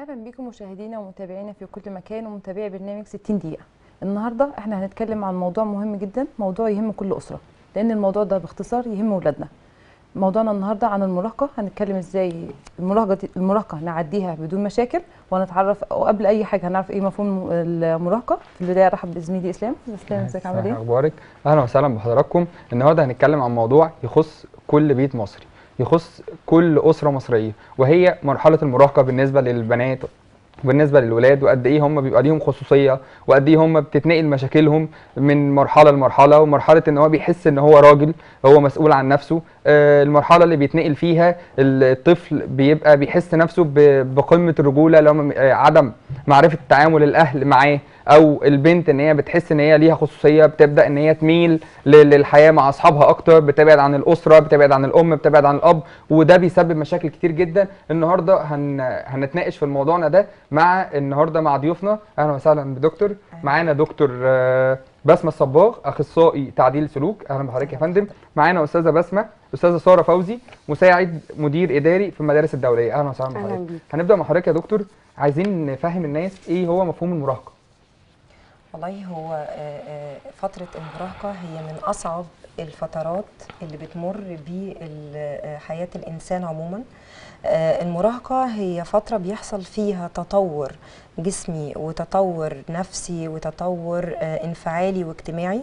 اهلا بكم مشاهدينا ومتابعينا في كل مكان ومتابعي برنامج 60 دقيقه النهارده احنا هنتكلم عن موضوع مهم جدا موضوع يهم كل اسره لان الموضوع ده باختصار يهم ولادنا موضوعنا النهارده عن المراهقه هنتكلم ازاي المراهقه دي المراهقه نعديها بدون مشاكل ونتعرف وقبل اي حاجه هنعرف ايه مفهوم المراهقه في البدايه ارحب بزميلي اسلام اسلام ازيك عامل ايه اخبارك اهلا وسهلا بحضراتكم النهارده هنتكلم عن موضوع يخص كل بيت مصري يخص كل اسره مصريه وهي مرحله المراهقه بالنسبه للبنات وبالنسبه للولاد وقد ايه هم بيبقى ليهم خصوصيه وقد ايه هم بتتنقل مشاكلهم من مرحله لمرحله ومرحله ان هو بيحس ان هو راجل هو مسؤول عن نفسه آه، المرحله اللي بيتنقل فيها الطفل بيبقى بيحس نفسه ب- بقمه الرجوله اللي هم آه، عدم معرفه تعامل الاهل معاه او البنت ان هي بتحس ان هي ليها خصوصيه بتبدا ان هي تميل ل- للحياه مع اصحابها اكتر بتبعد عن الاسره بتبعد عن الام بتبعد عن الاب وده بيسبب مشاكل كتير جدا النهارده هن... هنتناقش في الموضوع ده مع النهارده مع ضيوفنا اهلا وسهلا بدكتور معانا دكتور آه، بسمه الصباغ اخصائي تعديل سلوك اهلا بحضرتك يا فندم معانا استاذه بسمه استاذه ساره فوزي مساعد مدير اداري في المدارس الدوليه اهلا وسهلا اهلا بحضرتك بيك هنبدا مع حضرتك يا دكتور عايزين نفهم الناس ايه هو مفهوم المراهقه والله هو آه، آه، فترة المراهقة هي من أصعب الفترات اللي بتمر بحياة الإنسان عموما آه، المراهقة هي فترة بيحصل فيها تطور جسمي وتطور نفسي وتطور آه، انفعالي واجتماعي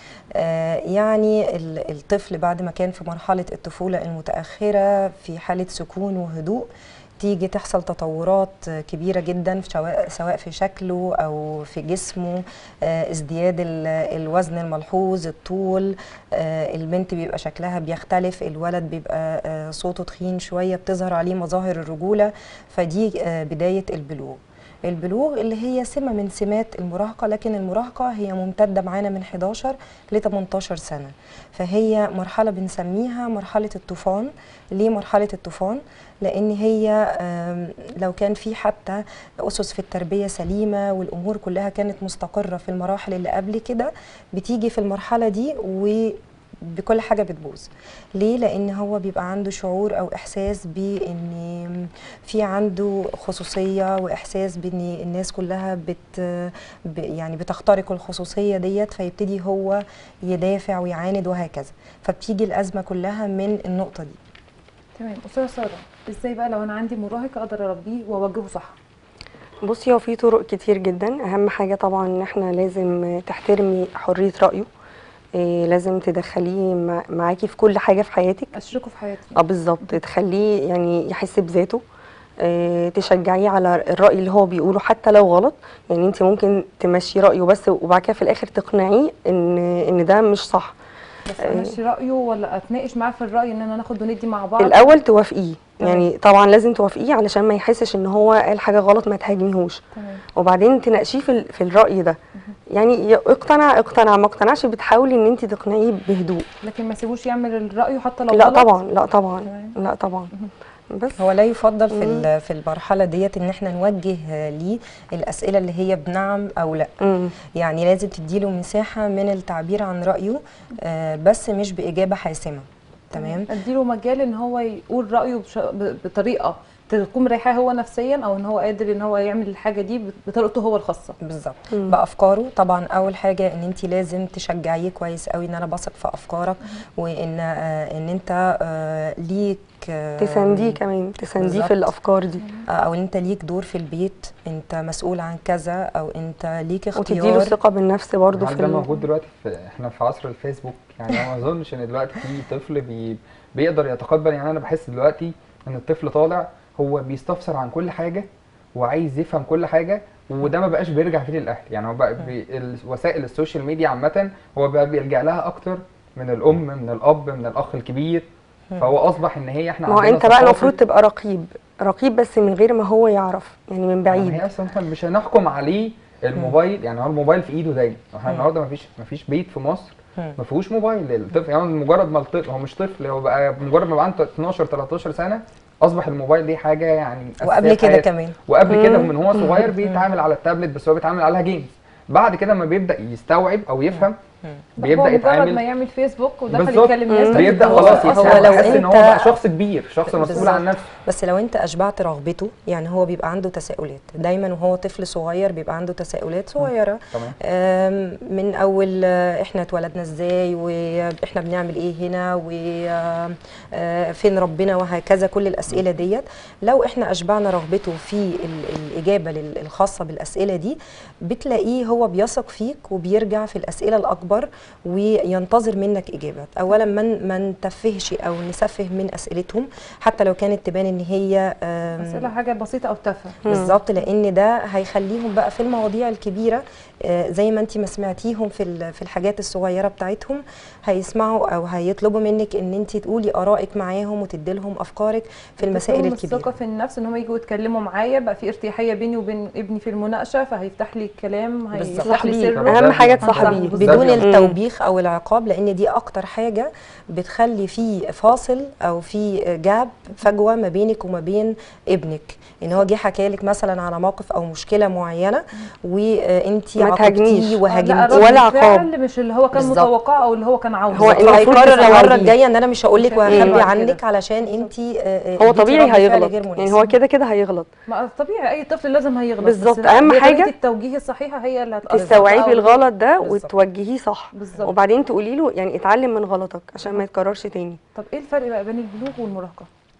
آه، يعني ال- الطفل بعد ما كان في مرحلة الطفولة المتأخرة في حالة سكون وهدوء تيجي تحصل تطورات آه، كبيرة جدا في سواء سواء في شكله أو في جسمه آه، ازدياد ال- الوزن الملحوظ الطول آه، البنت بيبقى شكلها بيختلف الولد بيبقى آه، صوته تخين شوية بتظهر عليه مظاهر الرجولة فدي آه، بداية البلوغ البلوغ اللي هي سمة من سمات المراهقة لكن المراهقة هي ممتدة معانا من 11 ل 18 سنة فهي مرحلة بنسميها مرحلة الطوفان ليه مرحلة الطوفان؟ لأن هي آم، لو كان في حتى أسس في التربية سليمة والأمور كلها كانت مستقرة في المراحل اللي قبل كده بتيجي في المرحلة دي و بكل حاجة بتبوظ ليه؟ لأن هو بيبقى عنده شعور أو إحساس بأن في عنده خصوصية وإحساس بأن الناس كلها بت ب- يعني بتخترق الخصوصية ديت فيبتدي هو يدافع ويعاند وهكذا فبتيجي الأزمة كلها من النقطة دي تمام استاذه ساره ازاي بقى لو انا عندي مراهق اقدر اربيه واوجهه صح بصي هو في طرق كتير جدا اهم حاجه طبعا ان احنا لازم تحترمي حريه رايه إيه لازم تدخليه مع- معاكي في كل حاجه في حياتك اشركه في حياتي اه بالظبط تخليه يعني يحس بذاته إيه تشجعيه على الراي اللي هو بيقوله حتى لو غلط يعني انت ممكن تمشي رايه بس وبعد كده في الاخر تقنعيه ان ان ده مش صح بس امشي رايه ولا اتناقش معاه في الراي ان انا ناخد وندي مع بعض الاول توافقيه تمام. يعني طبعا لازم توافقيه علشان ما يحسش ان هو قال حاجه غلط ما تهاجميهوش تمام وبعدين تناقشيه في, ال- في الرأي ده يعني ي- اقتنع اقتنع ما اقتنعش بتحاولي ان انت تقنعيه بهدوء لكن ما سيبوش يعمل رايه حتى لو لا غلط طبعا لا طبعا تمام. لا طبعا بس هو لا يفضل في مم. ال- في المرحلة ديت إن احنا نوجه آه، ليه الأسئلة اللي هي بنعم أو لأ مم. يعني لازم تديله مساحة من التعبير عن رأيه آه، بس مش بإجابة حاسمة تمام اديله مجال ان هو يقول رايه بش... ب- بطريقه تكون مريحاه هو نفسيا او ان هو قادر ان هو يعمل الحاجه دي بطريقته هو الخاصه بالظبط مم. بافكاره طبعا اول حاجه ان انت لازم تشجعيه كويس قوي ان انا بثق في افكارك وان آه، ان انت آه، ليك آه، تسانديه كمان تسانديه بالظبط. في الافكار دي آه، او ان انت ليك دور في البيت انت مسؤول عن كذا او انت ليك وتديله اختيار ثقه بالنفس برضه هل في ده ال- موجود دلوقتي في احنا في عصر الفيسبوك يعني أنا ما اظنش ان دلوقتي في طفل بي بيقدر يتقبل يعني انا بحس دلوقتي ان الطفل طالع هو بيستفسر عن كل حاجه وعايز يفهم كل حاجه وده ما بقاش بيرجع فيه للاهل يعني هو بقى بي ال- وسائل السوشيال ميديا عامه هو بقى بيلجأ لها اكتر من الام من الاب من الاخ الكبير فهو اصبح ان هي احنا ما هو عندنا انت بقى ثقافة- المفروض تبقى رقيب رقيب بس من غير ما هو يعرف يعني من يعني بعيد هي اصلا إحنا مش هنحكم عليه الموبايل يعني هو الموبايل في ايده دايما احنا مم. النهارده ما فيش ما فيش بيت في مصر مم. ما فيهوش موبايل الطفل يعني مجرد ما الطفل هو مش طفل هو بقى مجرد ما بقى عنده 12 13 سنه اصبح الموبايل دي حاجه يعني أساسية وقبل في كده حياته. كمان وقبل كده مم. من هو صغير بيتعامل على التابلت بس هو بيتعامل عليها جيمز بعد كده لما بيبدا يستوعب او يفهم بيبدا هو مجرد ما يتعامل يعمل فيسبوك ودخل بالظبط. يكلم ناس بيبدا هو- خلاص هو يتساب لو يحس ان هو أنت- بقى شخص كبير شخص مسؤول بالظبط. عن نفسه بس لو انت اشبعت رغبته يعني هو بيبقى عنده تساؤلات دايما وهو طفل صغير بيبقى عنده تساؤلات صغيره تمام آم، من اول آه، احنا اتولدنا ازاي واحنا بنعمل ايه هنا وفين ربنا وهكذا كل الاسئله ديت لو احنا اشبعنا رغبته في ال- الاجابه لل- الخاصه بالاسئله دي بتلاقيه هو بيثق فيك وبيرجع في الاسئله الاكبر وينتظر منك اجابات اولا من ما نتفهش او نسفه من اسئلتهم حتى لو كانت تبان ان هي آم، اسئله حاجه بسيطه او تافهه بالظبط لان ده هيخليهم بقى في المواضيع الكبيره آه، زي ما انت ما سمعتيهم في ال- في الحاجات الصغيره بتاعتهم هيسمعوا او هيطلبوا منك ان انت تقولي ارائك معاهم وتدي لهم افكارك في المسائل تديهم الكبيره الثقه في النفس ان هم يجوا يتكلموا معايا بقى في ارتياحيه بيني وبين ابني في المناقشه فهيفتح لي الكلام بالظبط. هيفتح لي صاحبي. سره اهم حاجه بالظبط. تصاحبيه بالظبط. بدون بالظبط. التوبيخ او العقاب لان دي اكتر حاجه بتخلي في فاصل او في جاب فجوه ما بينك وما بين ابنك ان هو جه حكى لك مثلا على موقف او مشكله معينه وانت ما تهاجميش. لا، وهاجمتيه رد ولا عقاب. الفعل مش اللي هو كان بالظبط. متوقعه او اللي هو كان عاوزه هو بالظبط. المفروض هيقرر المره تستوعبيه. الجايه ان انا مش هقول لك مش وهخبي هيعمل عنك كده. علشان انت هو طبيعي هيغلط يعني هو كده كده هيغلط ما طبيعي اي طفل لازم هيغلط بالظبط. بس أهم هي حاجة طريقة التوجيه الصحيحه هي اللي هتأثر تستوعبي الغلط ده بالظبط. وتوجهيه صح بالظبط. وبعدين تقولي له يعني اتعلم من غلطك عشان ما يتكررش تاني طب ايه الفرق بقى بين البلوغ والمراهقه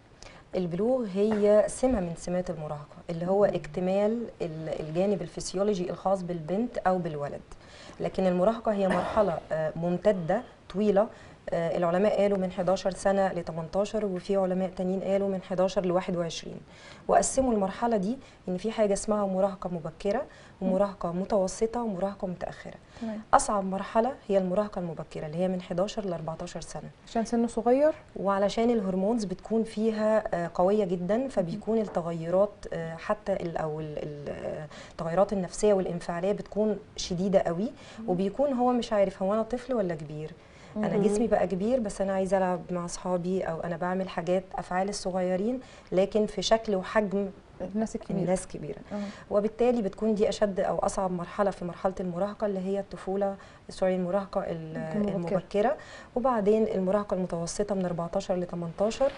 البلوغ هي سمه من سمات المراهقه اللي هو اكتمال ال- الجانب الفسيولوجي الخاص بالبنت او بالولد لكن المراهقه هي مرحله آه، ممتده طويله آه، العلماء قالوا من 11 سنه ل 18 وفي علماء تانيين قالوا من 11 ل 21 وقسموا المرحله دي ان في حاجه اسمها مراهقه مبكره ومراهقه متوسطه ومراهقه متاخره تمام اصعب مرحله هي المراهقه المبكره اللي هي من 11 ل 14 سنه عشان سنه صغير وعلشان الهرمونز بتكون فيها آه، قويه جدا فبيكون التغيرات آه، حتى ال- او ال- ال- آه، التغيرات النفسيه والانفعاليه بتكون شديده قوي وبيكون هو مش عارف هو انا طفل ولا كبير انا مم. جسمي بقى كبير بس انا عايزه العب مع اصحابي او انا بعمل حاجات افعال الصغيرين لكن في شكل وحجم الناس الكبيره الناس كبيره آه. وبالتالي بتكون دي اشد او اصعب مرحله في مرحله المراهقه اللي هي الطفوله سوري المراهقه ال- المبكرة. المبكره وبعدين المراهقه المتوسطه من 14 ل 18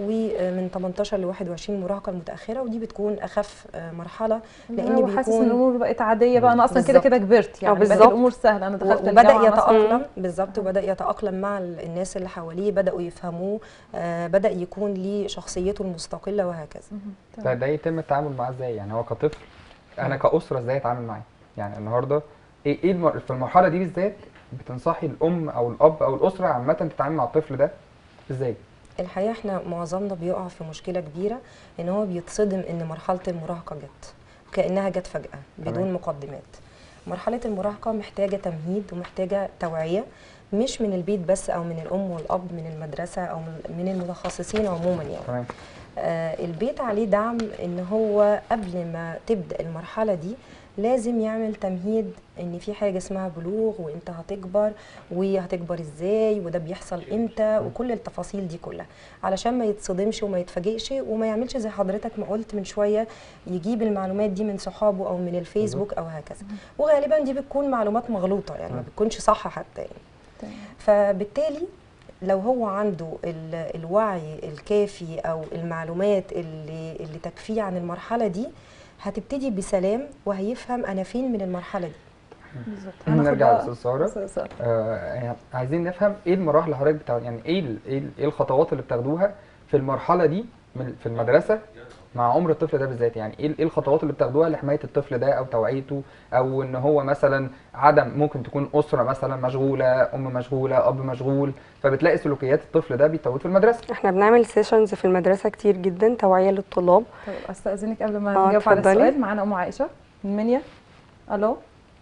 ومن 18 ل 21 المراهقه المتاخره ودي بتكون اخف آه، مرحله لان هو حاسس ان بيكون الامور بقت عاديه بقى انا اصلا كده بالظبط. كده كبرت يعني بقت بالظبط. الامور سهله انا دخلت وبدا الجامعة مثلاً. يتاقلم بالظبط وبدا يتاقلم مع ال- الناس اللي حواليه بداوا يفهموه آه، بدا يكون ليه شخصيته المستقله وهكذا مهم. ده, تمام. ده يتم التعامل معاه ازاي يعني هو كطفل انا كاسره ازاي اتعامل معاه يعني النهارده ايه ايه المر... في المرحله دي بالذات بتنصحي الام او الاب او الاسره عامه تتعامل مع الطفل ده ازاي الحقيقه احنا معظمنا بيقع في مشكله كبيره ان هو بيتصدم ان مرحله المراهقه جت كانها جت فجاه بدون تمام. مقدمات مرحله المراهقه محتاجه تمهيد ومحتاجه توعيه مش من البيت بس او من الام والاب من المدرسه او من- من المتخصصين عموما يعني تمام آه، البيت عليه دعم ان هو قبل ما تبدا المرحله دي لازم يعمل تمهيد ان في حاجه اسمها بلوغ وانت هتكبر وهتكبر ازاي وده بيحصل امتى وكل التفاصيل دي كلها علشان ما يتصدمش وما يتفاجئش وما يعملش زي حضرتك ما قلت من شويه يجيب المعلومات دي من صحابه او من الفيسبوك او هكذا وغالبا دي بتكون معلومات مغلوطه يعني ما بتكونش صح حتى يعني تمام. فبالتالي لو هو عنده ال- الوعي الكافي او المعلومات اللي اللي تكفيه عن المرحله دي هتبتدي بسلام وهيفهم انا فين من المرحله دي بالظبط نرجع هناخد لاستاذ ساره أستاذ سارة. آه يعني عايزين نفهم ايه المراحل اللي حضرتك بتاع يعني ايه ال- ايه ال- ايه الخطوات اللي بتاخدوها في المرحله دي من في المدرسه مع عمر الطفل ده بالذات يعني ايه ال- ايه الخطوات اللي بتاخدوها لحمايه الطفل ده او توعيته او ان هو مثلا عدم ممكن تكون اسره مثلا مشغوله ام مشغوله اب مشغول فبتلاقي سلوكيات الطفل ده بيتوت في المدرسه احنا بنعمل سيشنز في المدرسه كتير جدا توعيه للطلاب طب استاذنك قبل ما آه، نجاوب على اتفضلي. السؤال معانا ام عائشه من منيا الو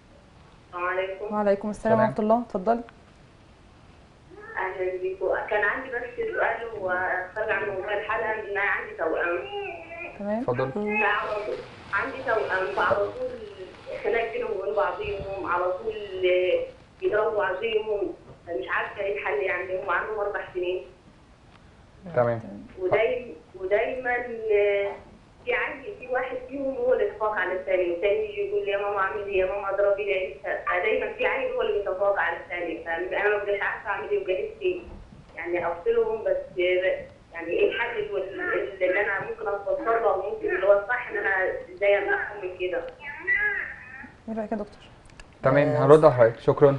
السلام عليكم وعليكم السلام سلام. ورحمه الله اتفضلي اهلا بيكم كان عندي بس سؤال وخرج عن موضوع الحلقه ان انا عندي توأم تمام اتفضل فعلى طول عندي توأم فعلى طول خناق بينهم وبين بعضيهم على طول يضربوا بعضيهم مش عارفه ايه الحل يعني هم عندهم اربع سنين تمام ودايما ودايما في عندي في واحد فيهم هو اللي يتفوق على الثاني والثاني يجي يقول لي يا ماما اعمل ايه يا ماما اضربي لي فدايما في عيل هو اللي يتفوق على الثاني فانا ما بقاش عارفه اعمل ايه وبقى نفسي يعني افصلهم بس يعني ايه الحل اللي اللي انا ممكن اتوصل له أو ممكن اللي هو الصح ان انا ازاي امنعهم من كده ايه رايك يا دكتور تمام آه، هنرد على حضرتك شكرا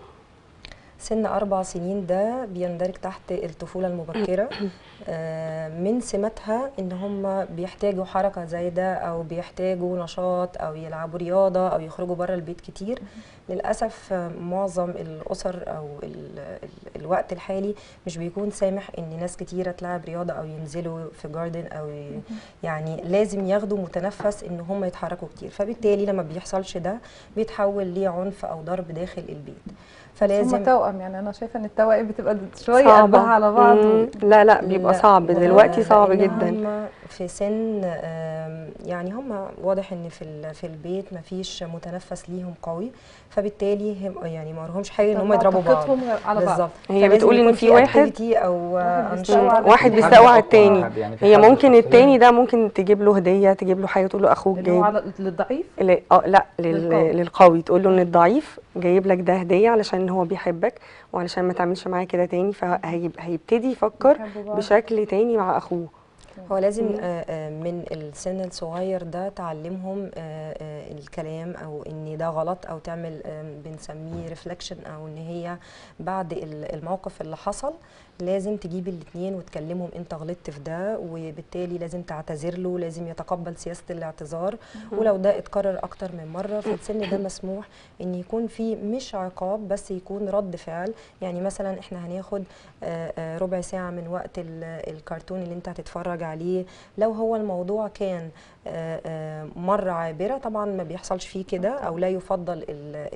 سن أربع سنين ده بيندرج تحت الطفولة المبكرة آه، من سماتها إن هم بيحتاجوا حركة زايدة أو بيحتاجوا نشاط أو يلعبوا رياضة أو يخرجوا بره البيت كتير للأسف آه، معظم الأسر أو ال ال الوقت الحالي مش بيكون سامح إن ناس كتيرة تلعب رياضة أو ينزلوا في جاردن أو ي- يعني لازم ياخدوا متنفس إن هم يتحركوا كتير فبالتالي لما بيحصلش ده بيتحول لعنف أو ضرب داخل البيت لازم فلازم توأم يعني انا شايفه ان التوائم بتبقى شويه صعبة. قلبها على بعض و... مم، لا لا بيبقى لا، صعب آه، دلوقتي صعب لأن جدا هم في سن آم، يعني هم واضح ان في ال- في البيت ما فيش متنفس ليهم قوي فبالتالي هم يعني ما لهمش حاجه ان هم يضربوا بعض طاقتهم على بعض بالظبط هي فلازم بتقول إن يكون في واحد- activity او واحد أنشطة. بيستوعب على واحد في حد بيستوعب أقوى التاني حد يعني في هي حد ممكن شخصياً. التاني ده ممكن تجيب له هديه تجيب له حاجه تقول له اخوك اللي هو جايب على للضعيف ل- اه لا لل- للقوي. للقوي تقول له ان الضعيف جايب لك ده هديه علشان هو بيحبك وعلشان ما تعملش معاه كده تاني فهيبتدي يفكر بيحبوا بعض. بشكل تاني مع اخوه هو لازم مم. آه، آه، من السن الصغير ده تعلمهم آه، آه، الكلام او ان ده غلط او تعمل آم، بنسميه ريفلكشن او ان هي بعد ال- الموقف اللي حصل لازم تجيب الاتنين وتكلمهم انت غلطت في ده وبالتالي لازم تعتذر له لازم يتقبل سياسة الاعتذار ولو ده اتكرر اكتر من مرة في السن ده مسموح ان يكون في مش عقاب بس يكون رد فعل يعني مثلا احنا هناخد آه، آه، ربع ساعة من وقت ال- الكرتون اللي انت هتتفرج عليه لو هو الموضوع كان آه، آه، مرة عابرة طبعا ما بيحصلش فيه كده او لا يفضل ال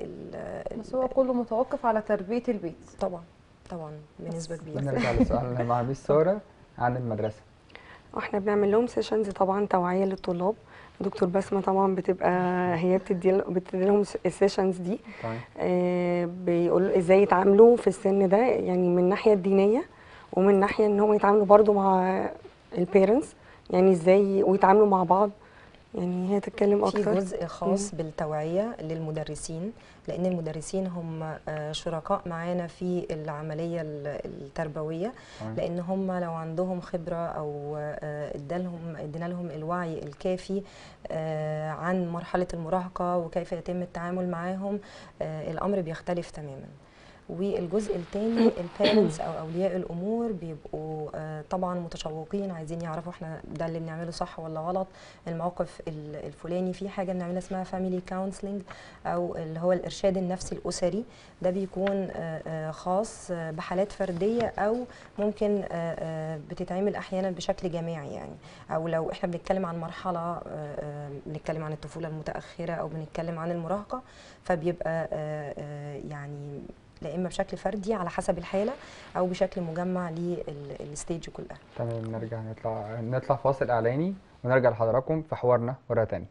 ال بس هو كله متوقف على تربيه البيت طبعا طبعا بنسبة كبيرة نرجع لسؤالنا مع ميس ساره عن المدرسه واحنا بنعمل لهم سيشنز طبعا توعيه للطلاب دكتور بسمه طبعا بتبقى هي بتدي بتدي لهم السيشنز دي تمام آه، بيقول ازاي يتعاملوا في السن ده يعني من الناحيه الدينيه ومن ناحيه ان هم يتعاملوا برضو مع البيرنتس يعني ازاي ويتعاملوا مع بعض يعني هي تتكلم في اكتر جزء خاص بالتوعية للمدرسين لأن المدرسين هم آه، شركاء معانا في العملية ال- التربوية تمام. لأن هم لو عندهم خبرة أو آه، ادالهم ادينا لهم الوعي الكافي آه، عن مرحلة المراهقة وكيف يتم التعامل معاهم آه، الأمر بيختلف تماما والجزء الثاني البيرنتس او اولياء الامور بيبقوا آه، طبعا متشوقين عايزين يعرفوا احنا ده اللي بنعمله صح ولا غلط الموقف ال- الفلاني في حاجه بنعملها اسمها فاميلي كونسلنج او اللي هو الارشاد النفسي الاسري ده بيكون آه، آه، خاص آه، بحالات فرديه او ممكن آه، آه، بتتعمل احيانا بشكل جماعي يعني او لو احنا بنتكلم عن مرحله آه، آه، بنتكلم عن الطفوله المتاخره او بنتكلم عن المراهقه فبيبقى آه، آه، يعني لا اما بشكل فردي على حسب الحاله او بشكل مجمع للستيج كلها تمام نرجع نطلع نطلع فاصل اعلاني ونرجع لحضراتكم في حوارنا مره تانية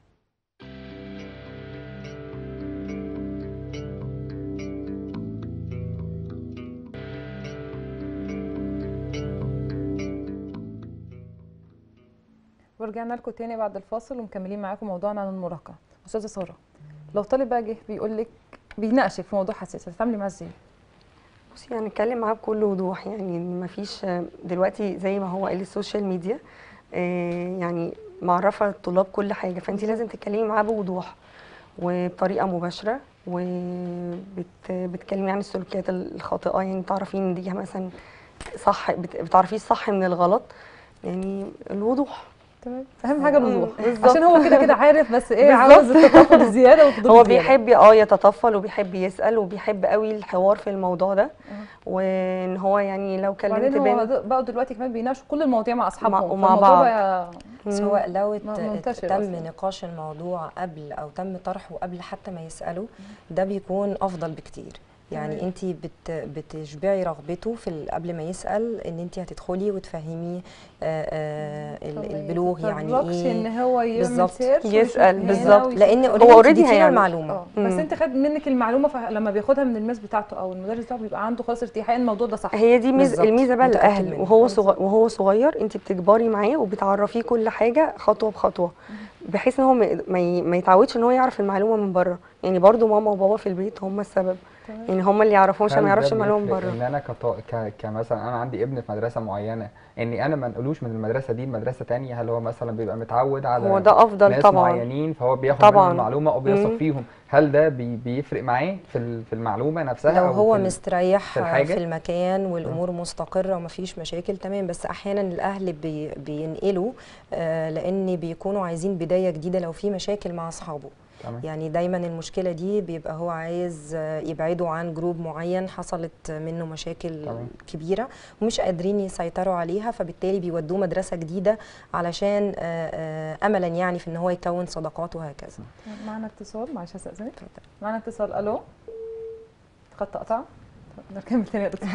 ورجعنا لكم تاني بعد الفاصل ومكملين معاكم موضوعنا عن المراهقه استاذه ساره لو طالب بقى جه بيقول لك بيناقشك في موضوع حساس هتتعاملي معاه ازاي بصي هنتكلم معاه بكل وضوح يعني ما فيش دلوقتي زي ما هو قال السوشيال ميديا آه، يعني معرفه الطلاب كل حاجه فانت لازم تتكلمي معاه بوضوح وبطريقه مباشره وبتكلمي عن السلوكيات الخاطئه يعني تعرفي ان دي مثلا صح بت- بتعرفيه الصح من الغلط يعني الوضوح تمام اهم حاجه الوضوح مم، بالظبط. عشان هو كده كده عارف بس ايه بالظبط. عاوز التطفل الزياده والفضول هو الزيادة. بيحب اه يتطفل وبيحب يسال وبيحب قوي الحوار في الموضوع ده وان هو يعني لو كلمت وبعدين هو بنت بقوا دلوقتي كمان بيناقشوا كل المواضيع مع اصحابهم ومع فالموضوع بعض. بقى سواء لو ات- م- منتشر تم أصلاً. نقاش الموضوع قبل او تم طرحه قبل حتى ما يسالوا ده بيكون افضل بكتير يعني تمام. انت بت بتشبعي رغبته في ال- قبل ما يسال ان انت هتدخلي وتفهميه آه، آه، ال- البلوغ يعني ان ايه هو يعمل بالظبط. سيرش يسأل ويشوف هنا بالظبط. ويشوف لان هنا. هو اوريدي already هيعمل هيعمل. المعلومه اه بس مم. انت البنت خد منك المعلومه فلما بياخدها من الميس بتاعته او المدرس بتاعه بيبقى عنده خلاص ارتياحيه إن الموضوع ده صح هي دي ميز بالظبط. الميزه بقى متأكد الاهل منها. وهو صغير وهو صغير انت بتكبري معاه وبتعرفيه كل حاجه خطوه بخطوه بحيث ان هو ما- ما ي- ما يتعودش ان هو يعرف المعلومه من بره يعني برضو ماما وبابا في البيت هم السبب تمام. يعني هم اللي يعرفوه عشان هل ما ده يعرفش المعلومه من بيفرق بره ان انا كط... ك... كمثلا انا عندي ابن في مدرسه معينه اني انا ما انقلوش من المدرسه دي لمدرسه تانية هل هو مثلا بيبقى متعود على هو ده افضل ناس طبعا معينين فهو بياخد طبعاً. منهم المعلومه او بيثق مم. فيهم هل ده بي... بيفرق معاه في ال- في المعلومه نفسها لو أو هو في ال- مستريح في الحاجة؟ في المكان والامور مستقره ومفيش مشاكل تمام بس احيانا الاهل بي بينقلوا آه، لان بيكونوا عايزين بدايه جديده لو في مشاكل مع اصحابه تمام. يعني دايما المشكله دي بيبقى هو عايز آه، يبعده عن جروب معين حصلت منه مشاكل تمام. كبيره ومش قادرين يسيطروا عليها فبالتالي بيودوه مدرسه جديده علشان آه، آه، املا يعني في ان هو يكون صداقات وهكذا معنا اتصال معلش استاذنك معنا اتصال الو خط قطع طب نكمل تاني يا دكتور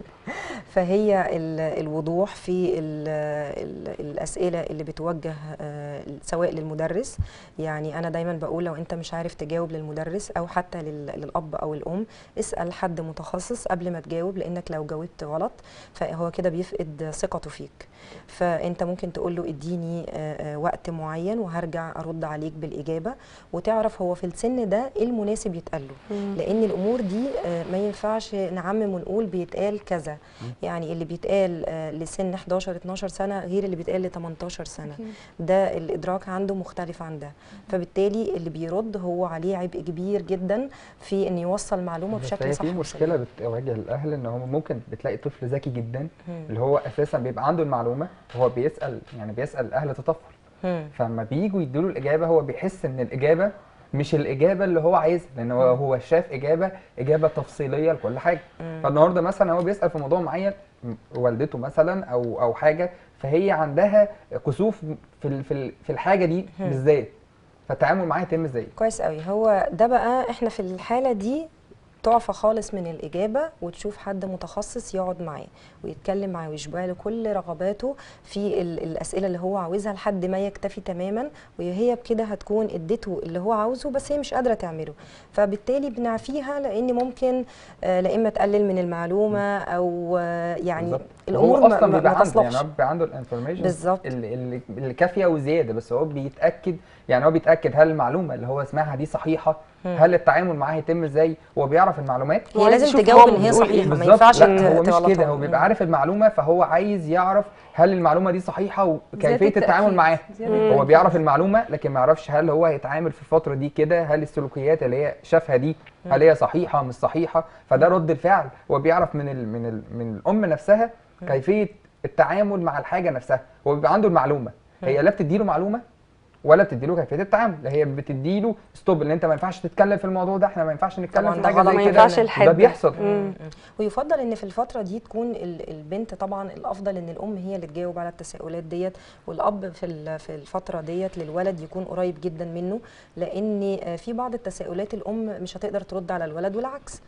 فهي ال- الوضوح في ال ال الأسئلة اللي بتوجه آه، سواء للمدرس يعني أنا دايما بقول لو أنت مش عارف تجاوب للمدرس أو حتى لل- للأب أو الأم اسأل حد متخصص قبل ما تجاوب لأنك لو جاوبت غلط فهو كده بيفقد ثقته فيك فأنت ممكن تقول له اديني آه، آه، وقت معين وهرجع أرد عليك بالإجابة وتعرف هو في السن ده إيه المناسب يتقال له مم. لان الامور دي آه، ما ينفعش نعمم ونقول بيتقال كذا يعني اللي بيتقال آه، لسن 11 12 سنه غير اللي بيتقال ل 18 سنه أكيد. ده الادراك عنده مختلف عن ده فبالتالي اللي بيرد هو عليه عبء كبير جدا في ان يوصل معلومه بس بشكل هي صح في وسليم. مشكله بتواجه الاهل ان هو ممكن بتلاقي طفل ذكي جدا مم. اللي هو اساسا بيبقى عنده المعلومه وهو بيسال يعني بيسال الاهل تطفل مم. فلما بييجوا يدوا الاجابه هو بيحس ان الاجابه مش الاجابه اللي هو عايزها لان هو هو شاف اجابه اجابه تفصيليه لكل حاجه مم. فالنهارده مثلا هو بيسال في موضوع معين م- والدته مثلا او او حاجه فهي عندها كسوف في ال- في ال- في الحاجه دي مم. بالذات فالتعامل معاها يتم ازاي كويس قوي هو ده بقى احنا في الحاله دي تعفى خالص من الإجابة وتشوف حد متخصص يقعد معاه ويتكلم معاه ويشبع له كل رغباته في ال- الأسئلة اللي هو عاوزها لحد ما يكتفي تماما وهي بكده هتكون اديته اللي هو عاوزه بس هي مش قادرة تعمله فبالتالي بنعفيها لأن ممكن آه، لا إما تقلل من المعلومة أو آه، يعني بالظبط. الأمور هو ما- اصلا ما- بيبقى ما عنده يعني تصلحش هو بيبقى عنده الانفورميشن بالظبط. اللي, اللي, اللي كافيه وزياده بس هو بيتاكد يعني هو بيتاكد هل المعلومه اللي هو سمعها دي صحيحه مم. هل التعامل معاها هيتم ازاي هو بيعرف المعلومات هي عايز لازم يشوف تجاوب ماما إن هي بتقول إيه. صحيحة ما بالظبط. ينفعش لا هو ت- مش كده تغلطها. هو بيبقى عارف المعلومه فهو عايز يعرف هل المعلومه دي صحيحه وكيفيه زيادة التعامل التأكيد. معاها زيادة مم. هو التأكيد. بيعرف المعلومه لكن ما يعرفش هل هو هيتعامل في الفتره دي كده هل السلوكيات اللي هي شافها دي هل هي صحيحه مش صحيحه فده رد الفعل هو بيعرف من ال من ال من الام نفسها كيفيه التعامل مع الحاجه نفسها هو بيبقى عنده المعلومه هي لا بتديله معلومه ولا بتديله كيفيه التعامل هي بتديله ستوب ان انت ما ينفعش تتكلم في الموضوع ده احنا ما ينفعش نتكلم طبعاً في ده حاجه غلط. زي ما كده ينفعش وده الحد. بيحصل مم. ويفضل ان في الفتره دي تكون ال- البنت طبعا الافضل ان الام هي اللي تجاوب على التساؤلات ديت والاب في ال- في الفتره ديت للولد يكون قريب جدا منه لان آه، في بعض التساؤلات الام مش هتقدر ترد على الولد والعكس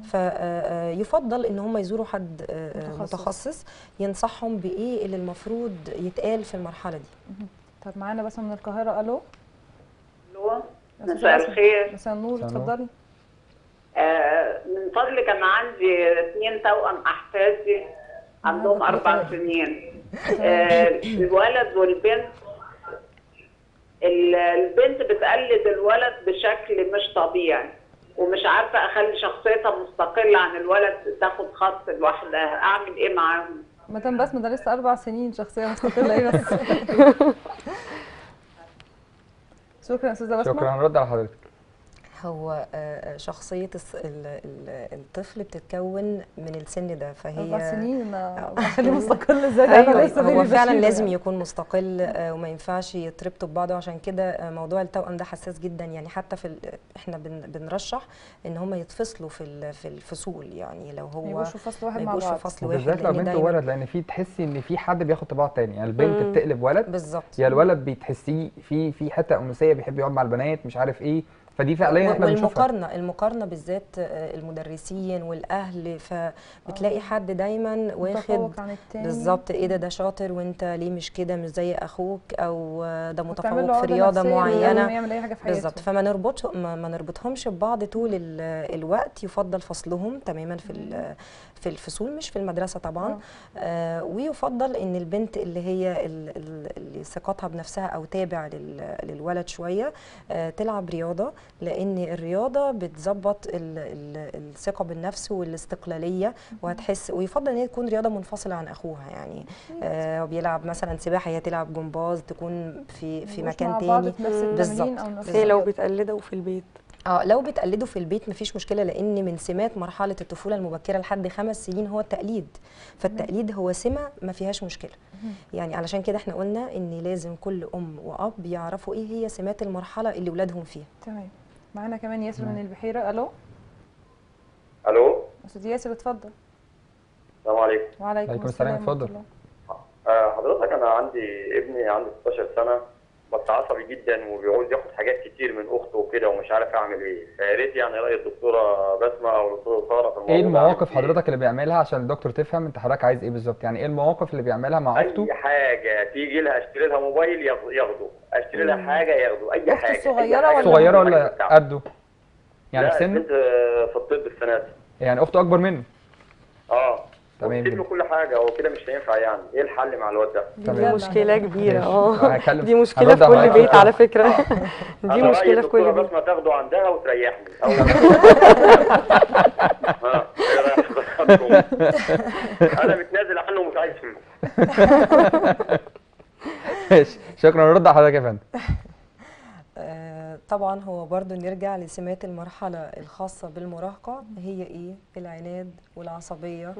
فيفضل ان هم يزوروا حد آه، آه، متخصص. متخصص ينصحهم بايه اللي المفروض يتقال في المرحله دي طب معانا بس من القاهره الو الو أستاذة مساء بسمة. الخير مساء النور مساء النور. اتفضلي آه من فضلك انا عندي اثنين توأم احفادي عندهم اربع سنين آه الولد والبنت ال- البنت بتقلد الولد بشكل مش طبيعي ومش عارفه اخلي شخصيتها مستقله عن الولد تاخد خط لوحدها اعمل ايه معاهم مدام بسمة ده لسه اربع سنين شخصيه مستقله ايه بس شكرا استاذه بسمة شكرا هنرد على حضرتك هو آه، شخصيه الس- ال- ال- الطفل بتتكون من السن ده فهي اربع سنين انا بخليه مستقل ازاي ده انا ايوه لسه هو بيبي فعلا بشيله لازم يعني. يكون مستقل آه، وما ينفعش يتربطوا ببعض عشان كده آه، موضوع التوأم ده حساس جدا يعني حتى في ال- احنا بن- بنرشح ان هم يتفصلوا في ال- في الفصول يعني لو ما هو يبقوش في فصل واحد ما مع يبقوش في بعض فصل واحد وبالذات لو لان بنت دايما وولد لان في تحسي ان في حد بياخد طباع تاني يعني البنت مم. بتقلب ولد بالظبط يا الولد بتحسيه في في حته انوثيه بيحب يقعد مع البنات مش عارف ايه فدي فعليا احنا بنشوفها والمقارنه المقارنه بالذات آه، المدرسين والاهل فبتلاقي حد دايما واخد متفوق عن التاني بالظبط ايه ده ده شاطر وانت ليه مش كده مش زي اخوك او آه، ده وتعمل له متفوق في عقدة رياضه نفسية من غير ما معينه يعمل اي حاجه في حياته بالظبط فما نربطش ما, ما نربطهمش ببعض طول ال- الوقت يفضل فصلهم تماما في ال- في الفصول مش في المدرسه طبعا آه ويفضل ان البنت اللي هي ال- ال- اللي ثقتها بنفسها او تابع لل- للولد شويه آه تلعب رياضه لان الرياضه بتظبط ال- ال- الثقه بالنفس والاستقلاليه وهتحس ويفضل ان هي تكون رياضه منفصله عن اخوها يعني آه بيلعب مثلا سباحه هي تلعب جمباز تكون في في مش مكان مع بعض تاني في نفس مم. التمرين بالظبط. او نفس هي لو الرياضة. بتقلده في البيت اه لو بتقلده في البيت مفيش مشكله لان من سمات مرحله الطفوله المبكره لحد خمس سنين هو التقليد فالتقليد هو سمه ما فيهاش مشكله يعني علشان كده احنا قلنا ان لازم كل ام واب يعرفوا ايه هي سمات المرحله اللي ولادهم فيها تمام معانا كمان ياسر من البحيره الو الو استاذ ياسر اتفضل السلام عليكم وعليكم عليكم السلام، ورحمة اتفضل. الله. آه، حضرتك انا عندي ابني عنده 16 سنه بس عصبي جدا وبيعوز ياخد حاجات كتير من اخته وكده ومش عارف اعمل ايه فيا ريت يعني راي الدكتوره بسمه او الدكتوره ساره في الموضوع ايه ده المواقف أعمل إيه؟ حضرتك اللي بيعملها عشان الدكتور تفهم انت حضرتك عايز ايه بالظبط يعني ايه المواقف اللي بيعملها مع اخته اي حاجه تيجي لها اشتري لها موبايل ياخ- ياخده اشتري لها حاجه ياخده اي أخته حاجه أي صغيرة حاجة. ولا- صغيره الحاجة ولا بتاعته. قده يعني لا في سنه البنت آه، في الطب السنه دي يعني اخته اكبر منه اه تمام وبتجيب له جدا. كل حاجه هو كده مش هينفع يعني ايه الحل مع الواد ده؟ دي تمام. مشكله كبيره اه هكلم- دي مشكله هرد في على كل حضرتك. بيت على فكره أنا دي رأيي مشكله في كل الدكتورة بيت بسمة تاخده عندها وتريحني أو ها إيه رأي حضراتكم؟ أنا متنازل عنه ومش عايز فيه ماشي شكرا رد على حضرتك يا فندم آه، طبعا هو برضو نرجع لسمات المرحلة الخاصة بالمراهقة هي ايه العناد والعصبية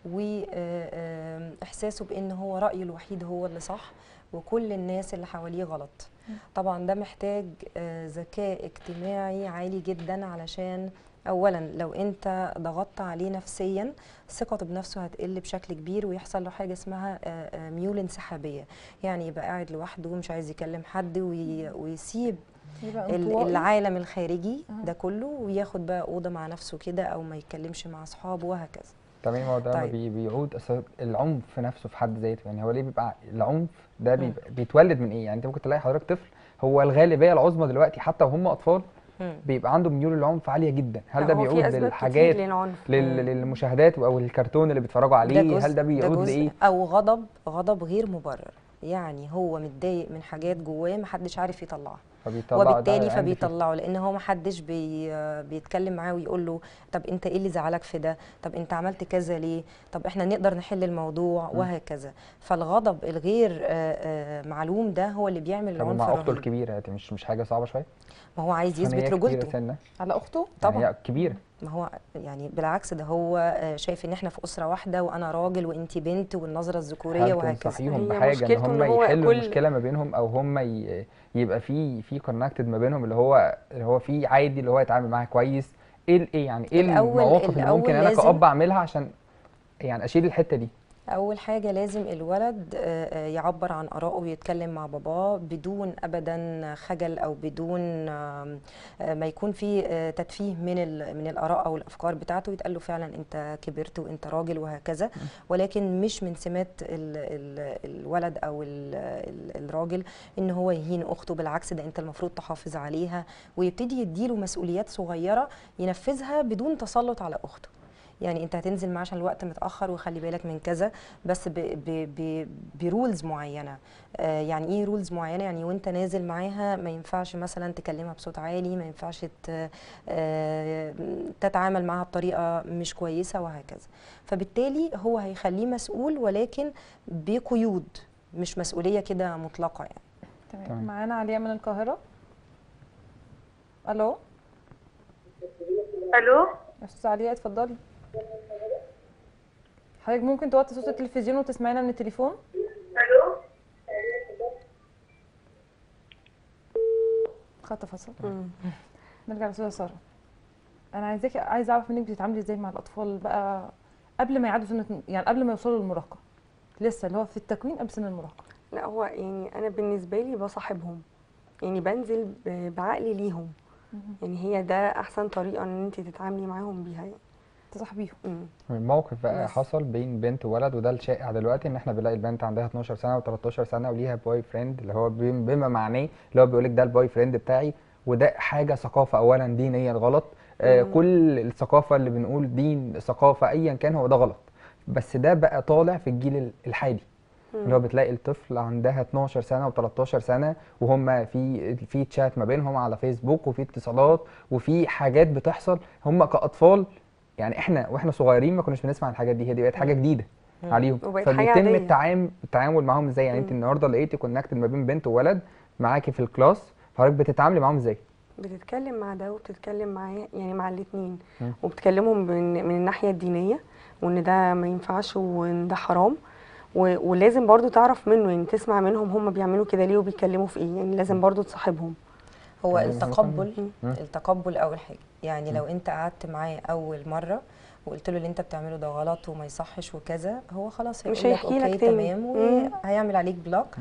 وإحساسه بأن هو رأيه الوحيد هو اللي صح وكل الناس اللي حواليه غلط طبعا ده محتاج آه، ذكاء اجتماعي عالي جدا علشان اولا لو انت ضغطت عليه نفسيا ثقته بنفسه هتقل بشكل كبير ويحصل له حاجه اسمها آه، آه، ميول انسحابيه يعني يبقى قاعد لوحده ومش عايز يكلم حد وي- ويسيب يبقى ال- انطوائي. العالم الخارجي أها. ده كله وياخد بقى اوضه مع نفسه كده او ما يتكلمش مع اصحابه وهكذا تمام هو ده طيب. بي بيعود أصل العنف نفسه في حد ذاته يعني هو ليه بيبقى العنف ده بيبقى بيتولد من ايه يعني انت ممكن تلاقي حضرتك طفل هو الغالبيه العظمى دلوقتي حتى وهم اطفال مم. بيبقى عنده ميول للعنف عاليه جدا هل ده هو في بيعود أسباب كتير للحاجات للعنف لل- للمشاهدات او الكرتون اللي بيتفرجوا عليه جزء- هل ده بيعود جزء لايه او غضب غضب غير مبرر يعني هو متضايق من حاجات جواه محدش عارف يطلعها فبيطلع ده وبالتالي عند فيه. فبيطلعه لان هو محدش بي بيتكلم معاه ويقول له طب انت ايه اللي زعلك في ده طب انت عملت كذا ليه طب احنا نقدر نحل الموضوع وهكذا فالغضب الغير آه، آه، معلوم ده هو اللي بيعمل طب العنف مع اخته الرهيب الكبيره دي مش مش حاجه صعبه شويه ما هو عايز عشان هي يثبت كبيرة رجولته سنة على اخته يعني طبعا هي كبيره ما هو يعني بالعكس ده هو آه، شايف ان احنا في اسره واحده وانا راجل وانت بنت والنظره الذكوريه هل وهكذا تنصحيهم هي بحاجه ان مشكلته هم إن هو يحلوا كل- المشكله ما بينهم او هم ي... يبقى في في كونكتد ما بينهم اللي هو اللي هو في عادي اللي هو يتعامل معاها كويس ايه ال- ايه يعني ايه الأول- المواقف اللي الأول ممكن انا لازم- كأب اعملها عشان يعني اشيل الحته دي أول حاجة لازم الولد آه، آه، يعبر عن آرائه ويتكلم مع باباه بدون أبدا خجل أو بدون آم، آه، ما يكون في آه، تدفيه من ال- من الآراء أو الأفكار بتاعته يتقال له فعلا أنت كبرت وأنت راجل وهكذا ولكن مش من سمات ال ال الولد أو ال ال الراجل إن هو يهين أخته بالعكس ده أنت المفروض تحافظ عليها ويبتدي يديله مسؤوليات صغيرة ينفذها بدون تسلط على أخته يعني انت هتنزل معاه عشان الوقت متاخر وخلي بالك من كذا بس ب ب ب برولز معينه آه يعني ايه رولز معينه يعني وانت نازل معاها ما ينفعش مثلا تكلمها بصوت عالي ما ينفعش ت- آه تتعامل معاها بطريقه مش كويسه وهكذا فبالتالي هو هيخليه مسؤول ولكن بقيود مش مسؤوليه كده مطلقه يعني تمام تمام. معانا علياء من القاهره الو الو استاذ علياء اتفضلي حضرتك ممكن توطي صوت التلفزيون وتسمعينا من التليفون الو خط فصل مم. نرجع لأستاذة سارة أنا عايزاكي عايزة أعرف منك بتتعاملي إزاي مع الأطفال بقى قبل ما يعدوا سنة يعني قبل ما يوصلوا للمراهقة لسه اللي هو في التكوين قبل سن المراهقة لا هو يعني انا بالنسبه لي بصاحبهم يعني بنزل ب- بعقلي ليهم يعني هي ده احسن طريقه ان انت تتعاملي معاهم بيها يعني تصاحبيهم مم. الموقف بقى بس. حصل بين بنت وولد وده الشائع دلوقتي ان احنا بنلاقي البنت عندها 12 سنه و13 سنه وليها بوي فريند اللي هو بم- بما معناه اللي هو بيقول لك ده البوي فريند بتاعي وده حاجه ثقافه اولا دينيا غلط آه مم. كل الثقافه اللي بنقول دين ثقافه ايا كان هو ده غلط بس ده بقى طالع في الجيل ال- الحالي اللي هو بتلاقي الطفل عندها 12 سنه و13 سنه وهم في في تشات ما بينهم على فيسبوك وفي اتصالات وفي حاجات بتحصل هم كاطفال يعني احنا واحنا صغيرين ما كناش بنسمع عن الحاجات دي هي دي بقت حاجه جديده عليهم وبقت حاجة فبيتم عادية. التعامل التعامل معاهم ازاي يعني انت مم. النهارده لقيتي كونكتد ما بين بنت وولد معاكي في الكلاس حضرتك بتتعاملي معاهم ازاي بتتكلم مع ده وبتتكلم معاه يعني مع الاتنين مم. وبتكلمهم من, من الناحية الدينية وان ده ما ينفعش وان ده حرام و- ولازم برضو تعرف منه يعني تسمع منهم هم بيعملوا كده ليه وبيتكلموا في ايه يعني لازم برضو تصاحبهم هو يعني التقبل مم. التقبل اول حاجه يعني لو انت قعدت معاه اول مره وقلت له اللي انت بتعمله ده غلط وما يصحش وكذا هو خلاص مش هيقول لك هيحكي لك اوكي تاني. تمام مم. وهيعمل عليك بلوك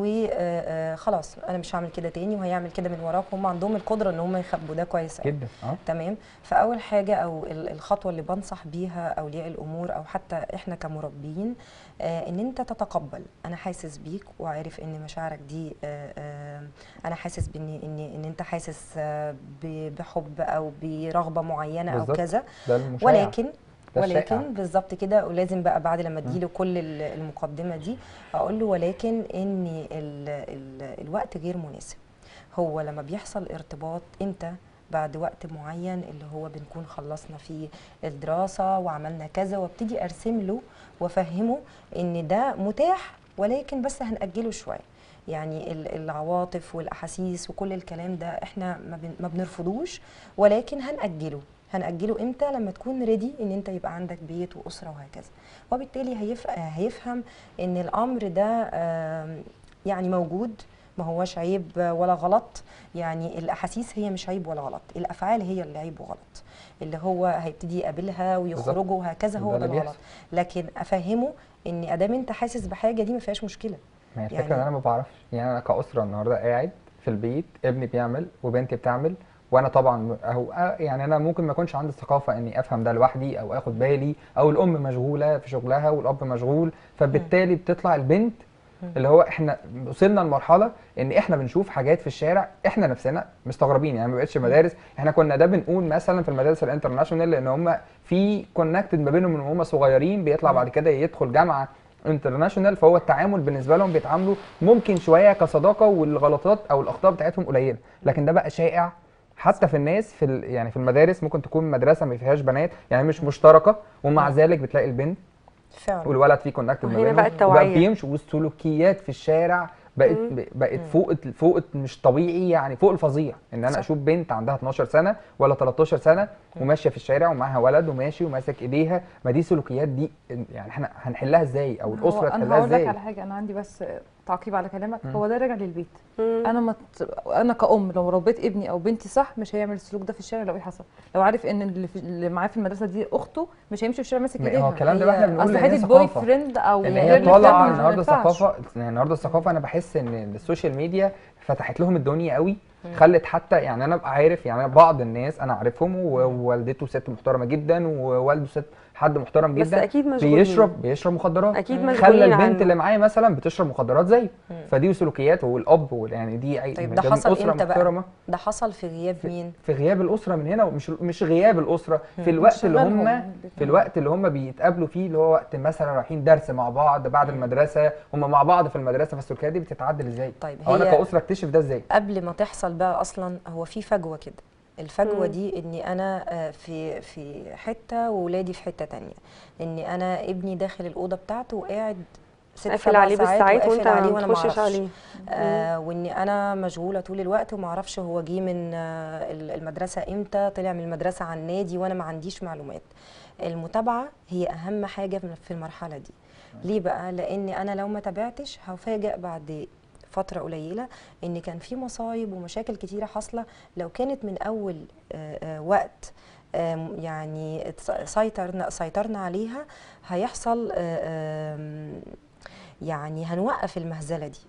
وخلاص انا مش هعمل كده تاني وهيعمل كده من وراك هم عندهم القدره ان هم يخبوا ده كويس قوي جدا اه تمام فاول حاجه او ال- الخطوه اللي بنصح بيها اولياء الامور او حتى احنا كمربيين آه ان انت تتقبل انا حاسس بيك وعارف ان مشاعرك دي آه آه انا حاسس بان ان ان انت حاسس آه ب- بحب او برغبه معينه او بالظبط. كذا ده المشاع ولكن ده الشائع. ولكن بالظبط كده ولازم بقى بعد لما اديله كل ال- المقدمه دي اقول له ولكن ان ال ال الوقت غير مناسب هو لما بيحصل ارتباط امتى بعد وقت معين اللي هو بنكون خلصنا فيه الدراسه وعملنا كذا وابتدي ارسم له وافهمه ان ده متاح ولكن بس هنأجله شويه يعني ال- العواطف والاحاسيس وكل الكلام ده احنا ما بن- ما بنرفضوش ولكن هنأجله هنأجله امتى لما تكون ريدي ان انت يبقى عندك بيت واسره وهكذا وبالتالي هيف... هيفهم ان الامر ده آم، يعني موجود ما هوش عيب ولا غلط يعني الاحاسيس هي مش عيب ولا غلط الافعال هي اللي عيب وغلط اللي هو هيبتدي يقابلها ويخرجوا وهكذا هو ده ده اللي الغلط لكن افهمه ان ادام انت حاسس بحاجه دي ما فيهاش مشكله ما هي يعني- الفكره ان انا ما بعرفش يعني انا كاسره النهارده قاعد في البيت ابني بيعمل وبنتي بتعمل وانا طبعا اهو آه، يعني انا ممكن ما اكونش عندي الثقافه اني افهم ده لوحدي او اخد بالي او الام مشغوله في شغلها والاب مشغول فبالتالي بتطلع البنت اللي هو احنا وصلنا لمرحله ان احنا بنشوف حاجات في الشارع احنا نفسنا مستغربين يعني ما بقتش مدارس احنا كنا ده بنقول مثلا في المدارس الانترناشونال لان هم في كونكتد ما بينهم من هم صغيرين بيطلع بعد كده يدخل جامعه انترناشونال فهو التعامل بالنسبه لهم بيتعاملوا ممكن شويه كصداقه والغلطات او الاخطاء بتاعتهم قليله لكن ده بقى شائع حتى في الناس في ال- يعني في المدارس ممكن تكون مدرسه ما فيهاش بنات يعني مش مشتركه ومع ذلك بتلاقي البنت فعلا والولد فيه كونكتد ما وهنا بينهم بقى التوعية. وبقى بيمشوا والسلوكيات في الشارع بقت بقت فوق فوق مش طبيعي يعني فوق الفظيع ان انا صح. اشوف بنت عندها 12 سنه ولا 13 سنه وماشيه في الشارع ومعاها ولد وماشي وماسك ايديها ما دي سلوكيات دي يعني احنا هنحلها ازاي او هو الاسره انا تحلها هقول لك ازاي على حاجه انا عندي بس تعقيب على كلامك مم. هو ده راجع للبيت مم. انا مت... انا كأم لو ربيت ابني او بنتي صح مش هيعمل السلوك ده في الشارع لو ايه حصل لو عارف ان اللي, في... اللي معاه في المدرسه دي اخته مش هيمشي في الشارع ماسك ما ايديها هو الكلام ده بقى احنا بنقول اصل ان هي حته بوي ثقافه فريند او ان girl هي friend طالعه ما النهارده ينفعش. الثقافه يعني النهارده الثقافه انا بحس ان السوشيال ميديا فتحت لهم الدنيا قوي خلت حتى يعني انا ابقى عارف يعني أنا بعض الناس انا عارفهم ووالدته ست محترمه جدا ووالده ست حد محترم بس جدا اكيد مشغولين بيشرب بيشرب مخدرات اكيد خلى مشغولين البنت عنه. اللي معايا مثلا بتشرب مخدرات زيه فدي سلوكيات والاب وال- يعني دي عي- طيب من ده ضمن حصل أسرة امتى بقى؟ محترمة. ده حصل في غياب مين في غياب الاسره من هنا ومش مش غياب الاسره في الوقت اللي شغلهم هم الاتنين. في الوقت اللي هم بيتقابلوا فيه اللي هو وقت مثلا رايحين درس مع بعض بعد المدرسه هم مع بعض في المدرسه فالسلوكيات دي بتتعدل ازاي؟ طيب هو انا هي- كاسره اكتشف ده ازاي؟ قبل ما تحصل بقى اصلا هو في فجوه كده الفجوه مم. دي اني انا آه، في في حته وولادي في حته تانية اني انا ابني داخل الاوضه بتاعته وقاعد ست قافل سبع عليه ساعات بالساعات وقافل وانت عليه ما وانا ما تخشش اعرفش عليه آه واني انا مشغوله طول الوقت وما اعرفش هو جه من آه ال- المدرسه امتى طلع من المدرسه على النادي وانا ما عنديش معلومات المتابعه هي اهم حاجه في في المرحله دي ليه بقى لان انا لو ما تابعتش هفاجئ بعد فتره قليله ان كان في مصايب ومشاكل كتيره حاصله لو كانت من اول آه آه وقت آم، يعني اتس- سيطرنا سيطرنا عليها هيحصل آه، آم، يعني هنوقف المهزله دي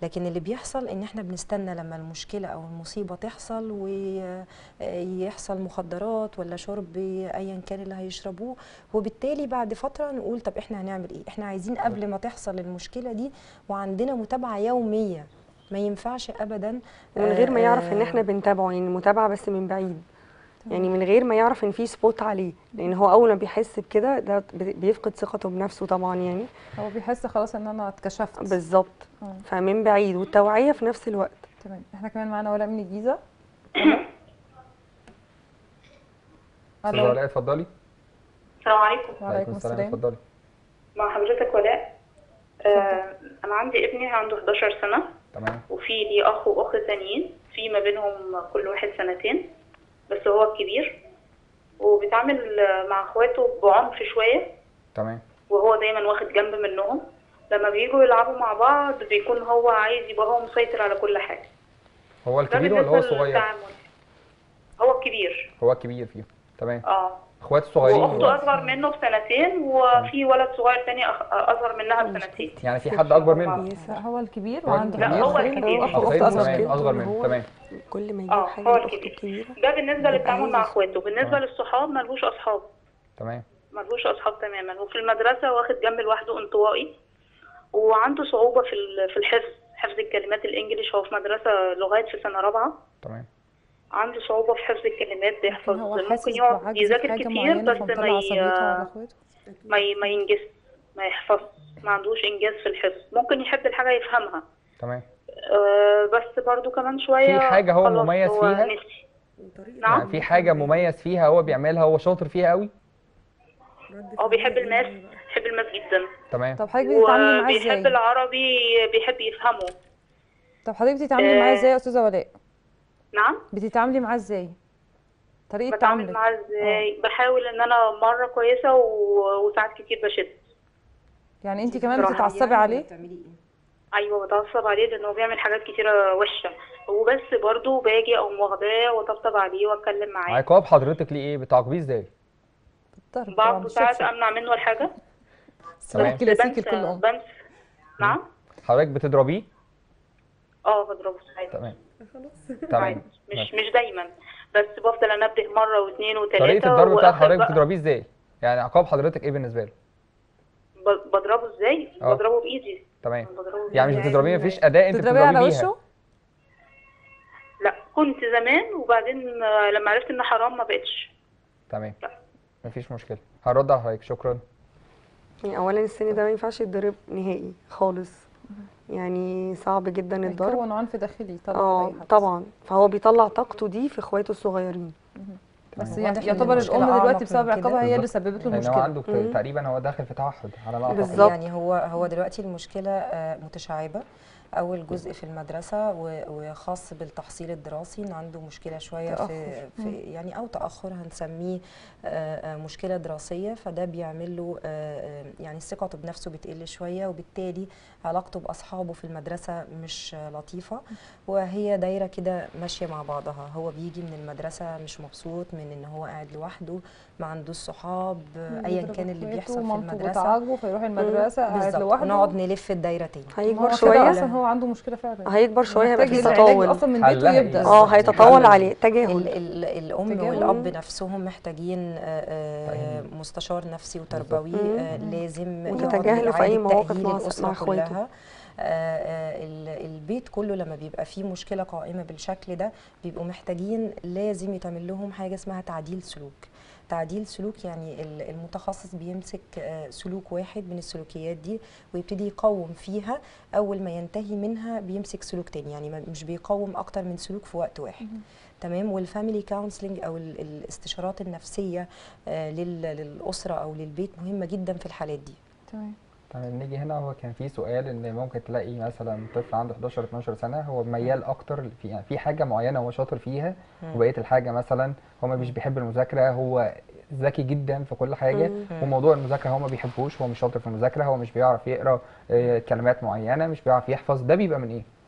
لكن اللي بيحصل ان احنا بنستنى لما المشكله او المصيبه تحصل ويحصل مخدرات ولا شرب ايا كان اللي هيشربوه وبالتالي بعد فتره نقول طب احنا هنعمل ايه احنا عايزين قبل ما تحصل المشكله دي وعندنا متابعه يوميه ما ينفعش ابدا ومن غير ما يعرف ان آه، احنا بنتابعه يعني متابعه بس من بعيد يعني من غير ما يعرف ان في سبوت عليه لان هو اول ما بيحس بكده ده بي- بيفقد ثقته بنفسه طبعا يعني هو بيحس خلاص ان انا اتكشفت بالظبط آه. فمن بعيد والتوعيه في نفس الوقت تمام احنا كمان معانا ولاء من الجيزه استاذه الو ولاء اتفضلي السلام عليكم وعليكم السلام اتفضلي مع حضرتك ولاء آه انا عندي ابني عنده 11 سنه تمام وفي لي اخ واخ تانيين في ما بينهم كل واحد سنتين بس هو الكبير وبيتعامل مع اخواته بعنف شويه تمام وهو دايما واخد جنب منهم لما بييجوا يلعبوا مع بعض بيكون هو عايز يبقى هو مسيطر على كل حاجه هو ده الكبير ولا هو بالنسبة الصغير للتعامل. هو الكبير هو الكبير فيهم تمام اه اخوات الصغيرين واخته اصغر منه بسنتين وفي ولد صغير تاني أخ- اصغر منها بسنتين يعني في حد اكبر منه لا هو الكبير هو وعنده الكبير. لا، هو أخين الكبير. واخت واخت اخين اصغر تمام منه اصغر منه تمام كل ما يجيب اه حاجه هو لاخته الكبير الكبيره ده بالنسبه بيبقى للتعامل مع عايز- اخواته بالنسبه للصحاب ملهوش اصحاب تمام ملهوش اصحاب تماما وفي المدرسه واخد جنب لوحده انطوائي وعنده صعوبه في ال- في الحفظ حفظ الكلمات الانجليش هو في مدرسه لغات في سنه رابعه تمام عنده صعوبه في حفظ الكلمات بيحفظ هو ممكن حاسس يقعد بعجز في يذاكر حاجه كتير معينه بس ما فمطلع ي... عصبيته على اخواته ما ي... ما ينجز ما يحفظ ما عندوش انجاز في الحفظ ممكن يحب الحاجه يفهمها تمام أه بس برضو كمان شويه في حاجة هو خلاص مميز هو فيها؟ نسي يعني نعم في حاجه مميز فيها هو بيعملها هو شاطر فيها قوي هو بيحب الماس بيحب الماس جدا تمام طب حضرتك بتتعاملي معاه وبيحب ازاي العربي بيحب يفهمه طب حضرتك بتتعاملي معاه آه. ازاي يا استاذه ولاء نعم بتتعاملي معاه ازاي طريقه بتعامل تعاملك معاه ازاي بحاول ان انا مره كويسه و... وساعات كتير بشد يعني انت كمان بصراحة بتتعصبي عليه ايوه بتعصب عليه لان هو بيعمل حاجات كتيره وحشه وبس برضو باجي او واخداه وطبطب عليه واتكلم معاه عقاب حضرتك ليه ايه بتعاقبيه ازاي بالضرب طبعا بعض ساعات بالشبشب امنع منه الحاجه سلاح تمام. كلاسيكي بنسى لكل ام بنسى نعم حضرتك بتضربيه اه بضربه ساعات تمام عادي. تمام مش مش دايما بس بفضل انبه مره واثنين وثلاثه طريقه الضرب بتاعت وآخر حضرتك بقى- بتضربيه ازاي يعني عقاب حضرتك ايه بالنسبه له ب- بضربه ازاي اه. بضربه بايدي تمام بضربه يعني مش بإيدي. بتضربيه مفيش اداه انت تضربيه على بتضربيه بيها وشه لا كنت زمان وبعدين آه، لما عرفت ان حرام ما بقتش تمام مفيش مشكله هرد على حضرتك شكرا يعني اولا السن ده ما ينفعش يتضرب نهائي خالص يعني صعب جدا الضرب يكون عنف داخلي طبعا اه أي حد. طبعا فهو بيطلع طاقته دي في اخواته الصغيرين بس واضح يعني إن يعتبر المشكلة الام أعمق دلوقتي من بسبب كده. عقابها هي اللي بالظبط. سببت له لان هو المشكله عنده مم. تقريبا هو داخل في توحد على ما اعتقد بالظبط. يعني هو هو دلوقتي المشكله آه، متشعبه اول جزء في المدرسه و- وخاص بالتحصيل الدراسي إن عنده مشكله شويه في, تأخر. في يعني او تاخر هنسميه آه، آه، مشكله دراسيه فده بيعمل له آه، آه، يعني ثقته بنفسه بتقل شويه وبالتالي علاقته باصحابه في المدرسه مش آه، لطيفه وهي دايره كده ماشيه مع بعضها هو بيجي من المدرسه مش مبسوط من ان هو قاعد لوحده ما عندوش صحاب آه، ايا بيضرب كان اللي إخواته بيحصل في ومامته المدرسه بتعاقبه فيروح المدرسه قاعد بالظبط لوحده ونقعد نلف الدايره تاني ما هو هيكبر كده شويه اصلا هو عنده مشكله فعلا هيكبر شويه هيبقى محتاج في العلاج تطاول اصلا من بيته حلها يبدا إيه؟ اه حل- هيتطاول عليه ال تجاهل ال الام تجاهل. والاب نفسهم محتاجين آه، آه، مستشار نفسي وتربوي مم. آه، لازم وتتجاهلوا في أي إعادة مواقف تأهيل مع- مع الأسرة إخواته. كلها آه، آه، ال- البيت كله لما بيبقى فيه مشكلة قائمة بالشكل ده بيبقوا محتاجين لازم يتعمل لهم حاجة اسمها تعديل سلوك تعديل سلوك يعني ال- المتخصص بيمسك آه، سلوك واحد من السلوكيات دي ويبتدي يقوم فيها اول ما ينتهي منها بيمسك سلوك تاني يعني ما- مش بيقوم اكتر من سلوك في وقت واحد تمام والفاميلي كونسلنج او ال- الاستشارات النفسيه آه، لل- للاسره او للبيت مهمه جدا في الحالات دي تمام تمام نيجي هنا هو كان في سؤال ان ممكن تلاقي مثلا طفل عنده 11 12 سنه هو ميال اكتر في يعني في حاجه معينه هو شاطر فيها مم. وبقيه الحاجه مثلا هو مش بيحب المذاكره هو ذكي جدا في كل حاجه مم. وموضوع المذاكره هو ما بيحبوش هو مش شاطر في المذاكره هو مش بيعرف يقرا آه، كلمات معينه مش بيعرف يحفظ ده بيبقى من ايه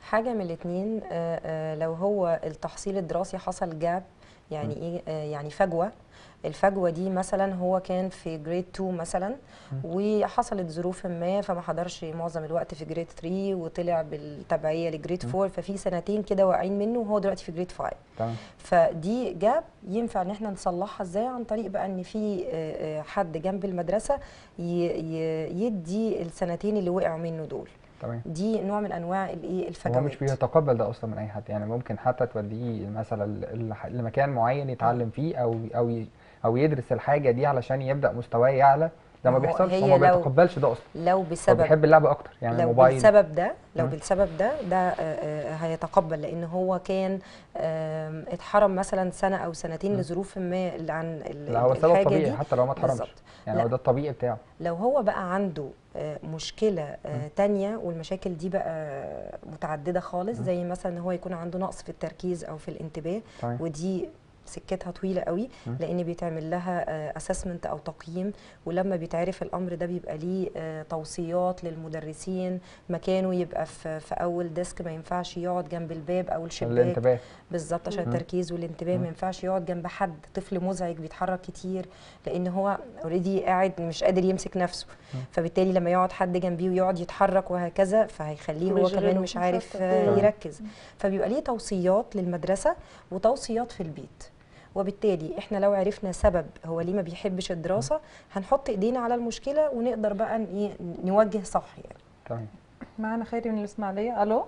حاجه من الاثنين لو هو التحصيل الدراسي حصل جاب يعني ايه آه، يعني فجوه الفجوه دي مثلا هو كان في جريد 2 مثلا وحصلت ظروف ما فما حضرش معظم الوقت في جريد 3 وطلع بالتبعيه لجريد 4 ففي سنتين كده واقعين منه وهو دلوقتي في جريد 5 تمام فدي جاب ينفع ان احنا نصلحها ازاي عن طريق بقى ان في آه، آه، حد جنب المدرسه ي- ي- يدي السنتين اللي وقعوا منه دول تمام دي نوع من انواع الايه هو الفجوات مش بيتقبل ده اصلا من اي حد يعني ممكن حتى توديه مثلا ل- ل- لمكان معين يتعلم فيه او او ي- او يدرس الحاجه دي علشان يبدا مستواه يعلى ده ما ما هو بيحصلش هي هو ما لو- بيتقبلش ده اصلا لو هو بسبب بيحب اللعبه اكتر يعني لو الموبايل بالسبب ده لو مم. بالسبب ده ده آه، آه، هيتقبل لان هو كان آم، اتحرم مثلا سنه او سنتين لظروف ما اللي عن ال- لا هو سبب الحاجه طبيعي دي حتى لو ما اتحرمش بالظبط يعني لا. هو ده الطبيعي بتاعه لو هو بقى عنده آه، مشكلة آه، تانية والمشاكل دي بقى متعددة خالص زي مثلا ان هو يكون عنده نقص في التركيز او في الانتباه تمام ودي سكتها طويلة قوي لان بيتعمل لها اسسمنت او تقييم ولما بيتعرف الامر ده بيبقى ليه آه، توصيات للمدرسين مكانه يبقى في في اول ديسك ما ينفعش يقعد جنب الباب او الشباك الانتباه بالظبط عشان التركيز والانتباه ما ينفعش يقعد جنب حد طفل مزعج بيتحرك كتير لان هو اوريدي قاعد مش قادر يمسك نفسه فبالتالي لما يقعد حد جنبيه ويقعد يتحرك وهكذا فهيخليه هو ويشغله، كمان مش عارف مشتت. آه، تمام. يركز فبيبقى ليه توصيات للمدرسه وتوصيات في البيت وبالتالي احنا لو عرفنا سبب هو ليه ما بيحبش الدراسه هنحط ايدينا على المشكله ونقدر بقى ن- إيه نوجه صح يعني تمام معانا خيري من الاسماعيليه الو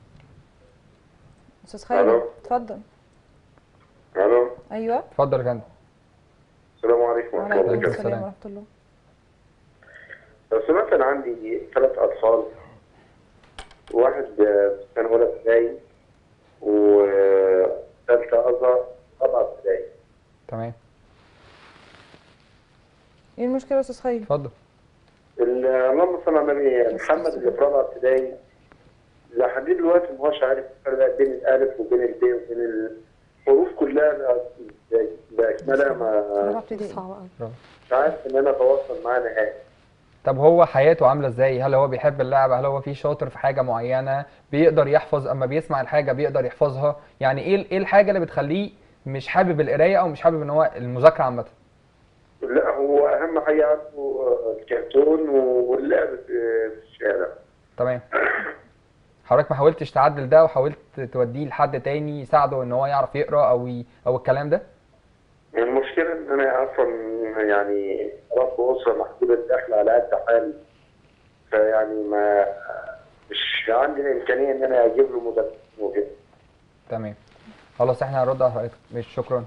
استاذ خيري ألو. اتفضل الو ايوه اتفضل يا فندم السلام عليكم ورحمه الله وعليكم وبركاته السلام السلام. ورحمه الله لو سمعت انا عندي ثلاث اطفال واحد في سنه اولى ابتدائي وثالثه ازهر رابعه ابتدائي تمام ايه المشكله يا استاذ خيري اتفضل ال- اللهم صل على النبي محمد اللي في رابعه ابتدائي لحد دلوقتي ما هوش عارف الفرق بين الالف وبين الب وبين الحروف كلها ب- باكملها رابعه ما ابتدائي صعب قوي مش عارف ان انا اتواصل معاه نهائي طب هو حياته عامله ازاي هل هو بيحب اللعبه هل هو في شاطر في حاجه معينه بيقدر يحفظ اما بيسمع الحاجه بيقدر يحفظها يعني ايه ايه الحاجه اللي بتخليه مش حابب القرايه او مش حابب ان هو المذاكره عامه لا هو اهم حاجه عنده الكرتون واللعب في في الشارع تمام حضرتك ما حاولتش تعدل ده وحاولت توديه لحد تاني يساعده ان هو يعرف يقرا او ي... او الكلام ده المشكلة إن أنا أصلا يعني رب أسرة محدودة الدخل على قد حالي فيعني ما مش عندي الإمكانية إن أنا أجيب له مدرس وكده تمام خلاص احنا هنرد على حضرتك مش شكرا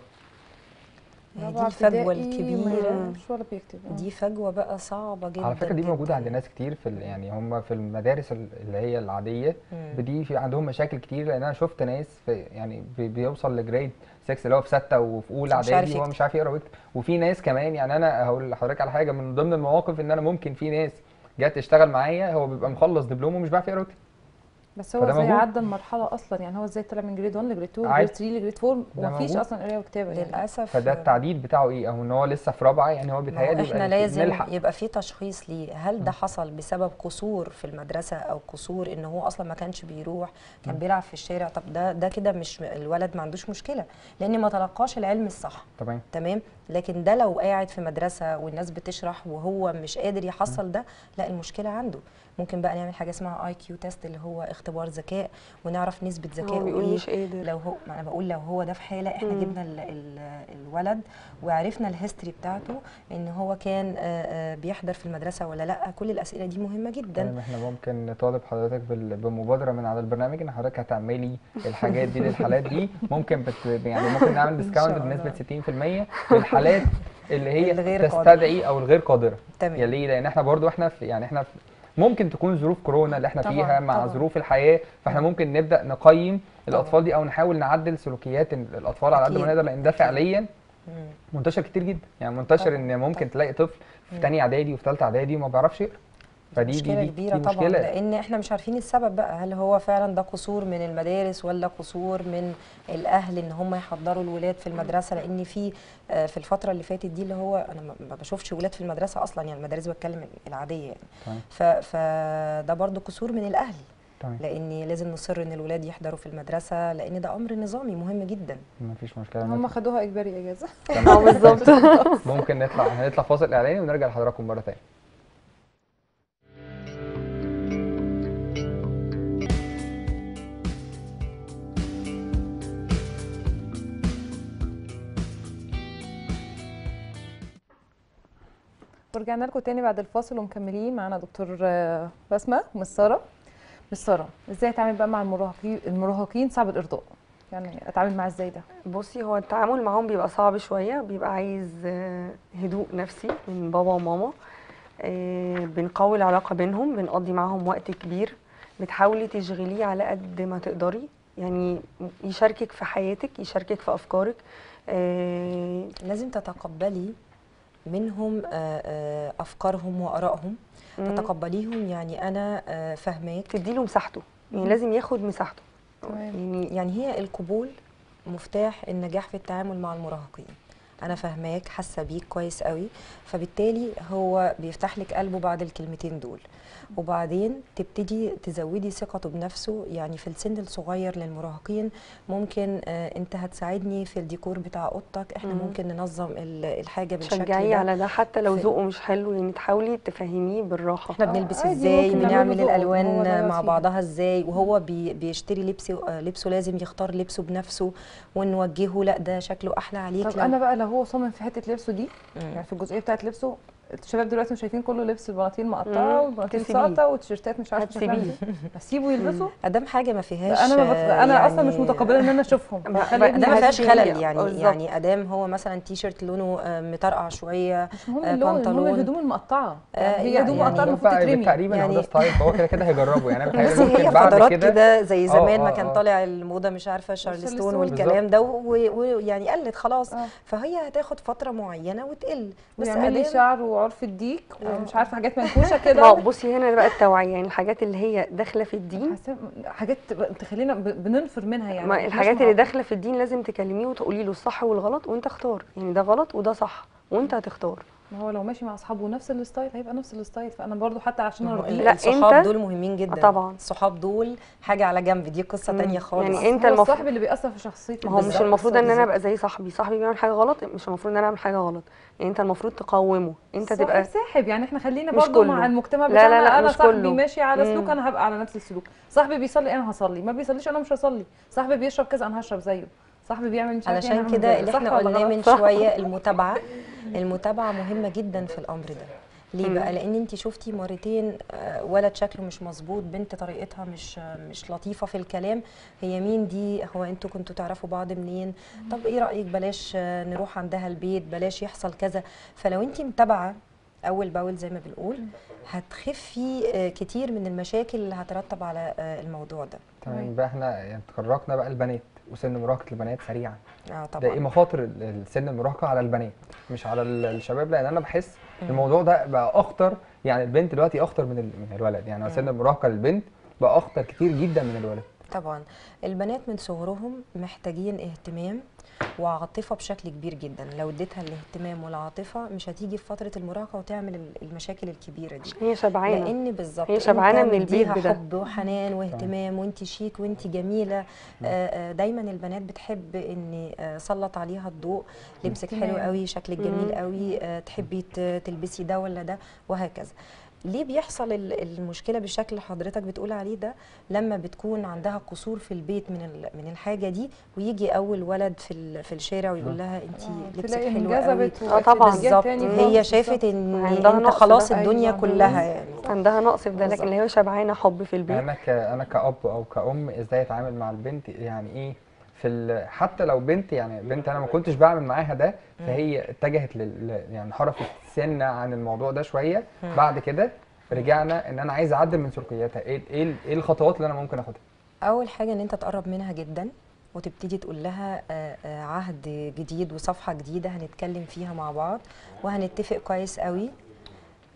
هي دي رابعة الفجوه ابتدائي الكبيره ما- مش ولا بيكتب آه. دي فجوه بقى صعبه جدا على فكره دي موجوده جداً. عند ناس كتير في ال- يعني هم في المدارس ال- اللي هي العاديه مم. بدي في عندهم مشاكل كتير لان انا شفت ناس في يعني بي- بيوصل لجريد 6 اللي هو في سته وفي اولى مش عارف اعدادي وهو يكتب. مش عارف يقرا ويكتب وفي ناس كمان يعني انا هقول لحضرتك على حاجه من ضمن المواقف ان انا ممكن في ناس جت تشتغل معايا هو بيبقى مخلص دبلوم ومش بيعرف يقرا ويكتب بس هو فده ازاي موجود. عدى المرحله اصلا يعني هو ازاي طلع من جريد 1 لجريد 2 عادي. لجريد 3 لجريد 4 ده ومفيش موجود. اصلا قرايه وكتابه يعني للاسف فده التعديل بتاعه ايه او ان هو لسه في رابعه يعني هو ما هو بيتهيألي احنا يبقى لازم نلحق يبقى في تشخيص ليه هل ده حصل بسبب قصور في المدرسه او قصور ان هو اصلا ما كانش بيروح كان بيلعب في الشارع طب ده ده كده مش الولد ما عندوش مشكله لان ما تلقاش العلم الصح تمام تمام لكن ده لو قاعد في مدرسه والناس بتشرح وهو مش قادر يحصل ده لا المشكله عنده ممكن بقى نعمل حاجه اسمها اي كيو تيست اللي هو اختبار ذكاء ونعرف نسبه هو ذكائه بيقول ايه مش قادر لو هو ما انا بقول لو هو ده في حاله احنا مم. جبنا ال ال الولد وعرفنا الهيستوري بتاعته ان هو كان آه، آه، بيحضر في المدرسه ولا لا كل الاسئله دي مهمه جدا تمام احنا ممكن نطالب حضرتك بال- بمبادره من على البرنامج ان حضرتك هتعملي الحاجات دي للحالات دي ممكن بت يعني ممكن نعمل ديسكاونت شاء الله. بنسبه 60% للحالات اللي هي الغير قادرة. تستدعي او الغير قادره تمام. يا ليه لان احنا برضو احنا في يعني احنا في ممكن تكون ظروف كورونا اللي احنا طبعاً، فيها مع طبعاً. ظروف الحياه فاحنا ممكن نبدا نقيم الاطفال دي او نحاول نعدل سلوكيات الاطفال على قد ما أكيد. نقدر لان ده فعليا مم. منتشر كتير جدا يعني منتشر طبعاً، ان ممكن طبعاً. تلاقي طفل في تانية اعدادي وفي ثالثه اعدادي وما بيعرفش يقرا فدي دي مشكله دي, كبيره دي طبعا مشكله لان احنا مش عارفين السبب بقى هل هو فعلا ده قصور من المدارس ولا قصور من الاهل ان هم يحضروا الولاد في المدرسه لان في آه، في الفتره اللي فاتت دي اللي هو انا ما- ما بشوفش ولاد في المدرسه اصلا يعني المدارس بتكلم العاديه يعني تمام. ف- فده برضو قصور من الاهل تمام لان لازم نصر ان الولاد يحضروا في المدرسه لان ده امر نظامي مهم جدا مفيش مشكله هم خدوها اجباري اجازه تمام. بالظبط ممكن نطلع هنطلع فاصل اعلاني ونرجع لحضراتكم مره تانية ورجعنا لكم تاني بعد الفاصل ومكملين معانا دكتور آه، بسمه مس ساره مس ساره ازاي اتعامل بقى مع المراهقين المراهقين صعب الارضاء يعني اتعامل معاه ازاي ده بصي هو التعامل معاهم بيبقى صعب شوية بيبقى عايز آه، هدوء نفسي من بابا وماما آه، بنقوي العلاقة بينهم بنقضي معاهم وقت كبير بتحاولي تشغليه على قد ما تقدري يعني يشاركك في حياتك يشاركك في أفكارك آه، لازم تتقبلي منهم آه، آه، افكارهم وارائهم مم. تتقبليهم يعني انا آه، فاهماك تديله مساحته يعني لازم ياخد مساحته تمام يعني يعني هي القبول مفتاح النجاح في التعامل مع المراهقين انا فاهماك حاسه بيك كويس قوي فبالتالي هو بيفتح لك قلبه بعد الكلمتين دول وبعدين تبتدي تزودي ثقته بنفسه يعني في السن الصغير للمراهقين ممكن آه انت هتساعدني في الديكور بتاع اوضتك احنا مم. ممكن ننظم ال- الحاجه بالشكل شجعيه ده على ده حتى لو في- ذوقه مش حلو يعني تحاولي تفهميه بالراحة احنا آه، بنلبس عادي ازاي ممكن نعمله بنعمل ذوق، هو الالوان ده مع فيها. بعضها ازاي وهو بي بيشتري لبس آه، لبسه لازم يختار لبسه بنفسه ونوجهه لا ده شكله احلى عليك طب لو- انا بقى لو هو صامم في حته لبسه دي مم. يعني في الجزئيه بتاعت لبسه الشباب دلوقتي مش شايفين كله لبس البناطيل مقطعه مم. والبناطيل تسيبيه. ساقطه والتيشيرتات مش عارفه شكلها هتسيبيه. إيه. اسيبه يلبسه ادام حاجه ما فيهاش انا ما بط... آه، انا اصلا مش يعني- متقبله ان انا اشوفهم ما- خلي ما- ابني ده ما فيهاش هتسيبيه. خلل يعني بالظبط. يعني ادام هو مثلا تي شيرت لونه آه، مطرقع شويه مش مهم آه، اللون المهم بنطلون. الهدوم المقطعه آه، يعني هي لا، هدوم يعني مقطعه المفروض ينفع تترمي تقريبا هو يعني- ده ستايل فهو كده كده هيجربه يعني أنا بس بتهيألي ممكن هي بعد فترات كده كده زي آه، زمان آه، ما كان آه. طالع الموضه مش عارفه شارلستون شارلستون. والكلام ده و- ويعني قلت خلاص آه. فهي هتاخد فتره معينه وتقل بس ويعمل لي أدام- شعر وعرف الديك ومش آه. عارفه حاجات منكوشه ما كده بصي هنا بقى التوعية يعني الحاجات اللي هي داخلة في الدين حاسة- حاجات تخلينا ب- بننفر منها يعني ما مش الحاجات مع- اللي داخله في الدين لازم تكلميه وتقولي له الصح والغلط وانت اختار يعني ده غلط وده صح وانت هتختار ما هو لو ماشي مع اصحابه نفس الستايل هيبقى نفس الستايل فانا برضو حتى عشان ما هو ارضيه لا، الصحاب أنت- دول مهمين جدا طبعا. الصحاب دول حاجه على جنب دي قصه مم. تانية خالص يعني انت هو المفروض الصاحب اللي بيأثر في شخصيتي ما هو مش بالظبط. المفروض ان انا بالظبط. ابقى زي صاحبي صاحبي بيعمل حاجه غلط مش المفروض ان انا اعمل حاجه غلط يعني انت المفروض تقومه انت صاحب تبقى ساحب يعني احنا خلينا مش برضو كله. مع المجتمع لا، بتاعنا لا، لا، انا مش صاحبي كله. ماشي على سلوك مم. انا هبقى على نفس السلوك صاحبي بيصلي انا هصلي ما بيصليش انا مش هصلي صاحبي بيشرب كذا انا هشرب زيه صاحبي بيعمل مش عارف إيه، أنا علشان هعمل كده زيه. اللي صح احنا ولا قلناه غلط؟ من شويه المتابعه المتابعه مهمه جدا في الامر ده ليه بقى لان انت شفتي مرتين آه، ولد شكله مش مظبوط بنت طريقتها مش آه، مش لطيفه في الكلام هي مين دي هو انتوا كنتوا تعرفوا بعض منين طب ايه رايك بلاش آه، نروح عندها البيت بلاش يحصل كذا فلو انت متابعه اول باول زي ما بنقول هتخفي آه، كتير من المشاكل اللي هترتب على آه، الموضوع ده تمام بقى احنا يعني تطرقنا بقى البنات وسن مراهقه البنات سريعا اه ده ايه طبعا مخاطر ال- السن المراهقه على البنات مش على ال- الشباب لان انا بحس الموضوع ده بقى اخطر يعني البنت دلوقتي اخطر من ال- من الولد يعني سن المراهقه للبنت بقى اخطر كتير جدا من الولد طبعا البنات من صغرهم محتاجين اهتمام وعاطفه بشكل كبير جدا لو اديتها الاهتمام والعاطفه مش هتيجي في فتره المراهقه وتعمل ال- المشاكل الكبيره دي هي شبعانه لان بالظبط هي شبعانة أنت من مديها البيت بده. حب وحنان واهتمام وانت شيك وانت جميله آه، آه، دايما البنات بتحب ان آه، سلط عليها الضوء لبسك حلو اهتمام. قوي شكلك جميل قوي آه، تحبي ت- تلبسي ده ولا ده وهكذا ليه بيحصل ال- المشكله بالشكل اللي حضرتك بتقول عليه ده لما بتكون عندها قصور في البيت من ال- من الحاجه دي ويجي اول ولد في ال- في الشارع ويقول لها انت آه، لبسك تلاقي حلو قوي انجذبت آه، طبعا. بالظبط تاني هي خالص، شافت بالظبط. ان عندها انت نقص خلاص بقى. الدنيا أيوة. كلها يعني عندها نقص في ده لكن بالظبط. اللي هي شبعانه حب في البيت انا ك انا كاب او كأم ازاي اتعامل مع البنت يعني ايه في ال... حتى لو بنت يعني بنت انا ما كنتش بعمل معاها ده فهي اتجهت لل ل- يعني انحرفت سنه عن الموضوع ده شويه بعد كده رجعنا ان انا عايز اعدل من سلوكياتها ايه ايه ال- ايه الخطوات اللي انا ممكن اخدها اول حاجه ان انت تقرب منها جدا وتبتدي تقول لها آه، آه، عهد جديد وصفحه جديده هنتكلم فيها مع بعض وهنتفق كويس قوي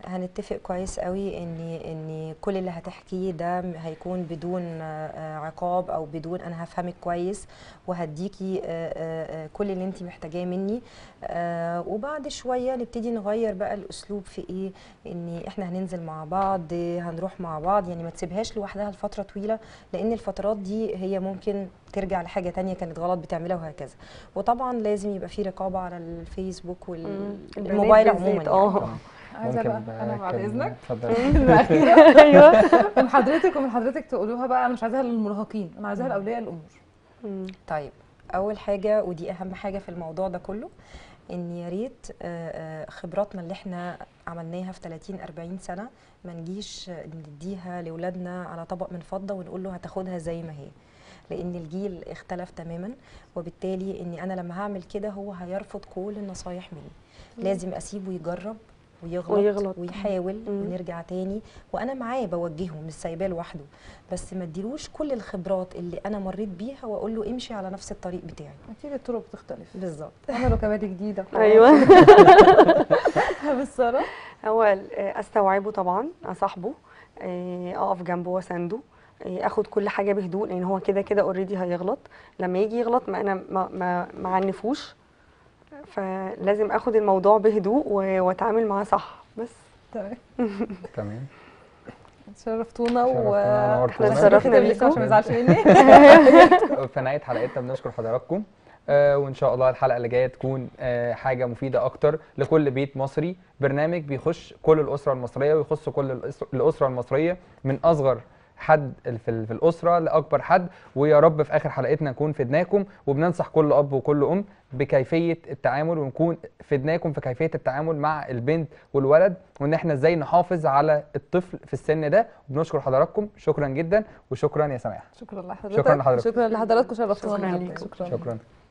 هنتفق كويس قوي ان ان كل اللي هتحكيه ده م- هيكون بدون آه، آه، عقاب او بدون انا هفهمك كويس وهديكي آه، آه، آه، كل اللي انت محتاجاه مني آه، وبعد شويه نبتدي نغير بقى الاسلوب في ايه ان احنا هننزل مع بعض هنروح مع بعض يعني ما تسيبهاش لوحدها لفتره طويله لان الفترات دي هي ممكن ترجع لحاجه تانية كانت غلط بتعملها وهكذا وطبعا لازم يبقى في رقابه على الفيسبوك مم. والموبايل البنات عموما بالذات، يعني. اه تمام. عايزه بقى ممكن انا بعد كان- اذنك اتفضل الأخيرة ايوه من حضرتك ومن حضرتك تقولوها بقى انا مش عايزاها للمراهقين انا عايزاها لاولياء الامور مم. طيب اول حاجه ودي اهم حاجه في الموضوع ده كله ان يا ريت آه، آه، خبراتنا اللي احنا عملناها في 30 40 سنه ما نجيش آه، نديها لاولادنا على طبق من فضه ونقول له هتاخدها زي ما هي لان الجيل اختلف تماما وبالتالي اني انا لما هعمل كده هو هيرفض كل النصايح مني لازم اسيبه يجرب ويغلط, ويغلط. ويحاول مم. ونرجع تاني وانا معاه بوجهه مش سايباه لوحده بس ما اديلوش كل الخبرات اللي انا مريت بيها واقول له امشي على نفس الطريق بتاعي اكيد الطرق بتختلف بالظبط عملوا كباري جديده ايوه بالصراحه هو ال- آه، استوعبه طبعا اصاحبه آه، اقف جنبه واسنده آه، اخد كل حاجه بهدوء لان هو كده كده اوريدي هيغلط لما يجي يغلط ما انا ما ما ما عنفوش فلازم اخد الموضوع بهدوء و- واتعامل معاه صح بس تمام تمام شرفتونا و شرفتونا ونورتونا. احنا اتشرفنا لسه عشان ما بيكم يزعلش مني في نهايه حلقتنا بنشكر حضراتكم آه وان شاء الله الحلقه اللي جايه تكون آه حاجه مفيده اكتر لكل بيت مصري برنامج بيخش كل الاسره المصريه ويخص كل الأس- الاسره المصريه من اصغر حد ال- في ال- في الاسره لاكبر حد ويا رب في اخر حلقتنا نكون فدناكم وبننصح كل اب وكل ام بكيفيه التعامل ونكون فدناكم في كيفيه التعامل مع البنت والولد وان احنا ازاي نحافظ على الطفل في السن ده وبنشكر حضراتكم شكرا جدا وشكرا يا سماح شكرا لحضرتك شكراً لحضرتك. شكرا لحضراتكم شرفتونا شكراً النهاردة. ليكم. شكرا شكرا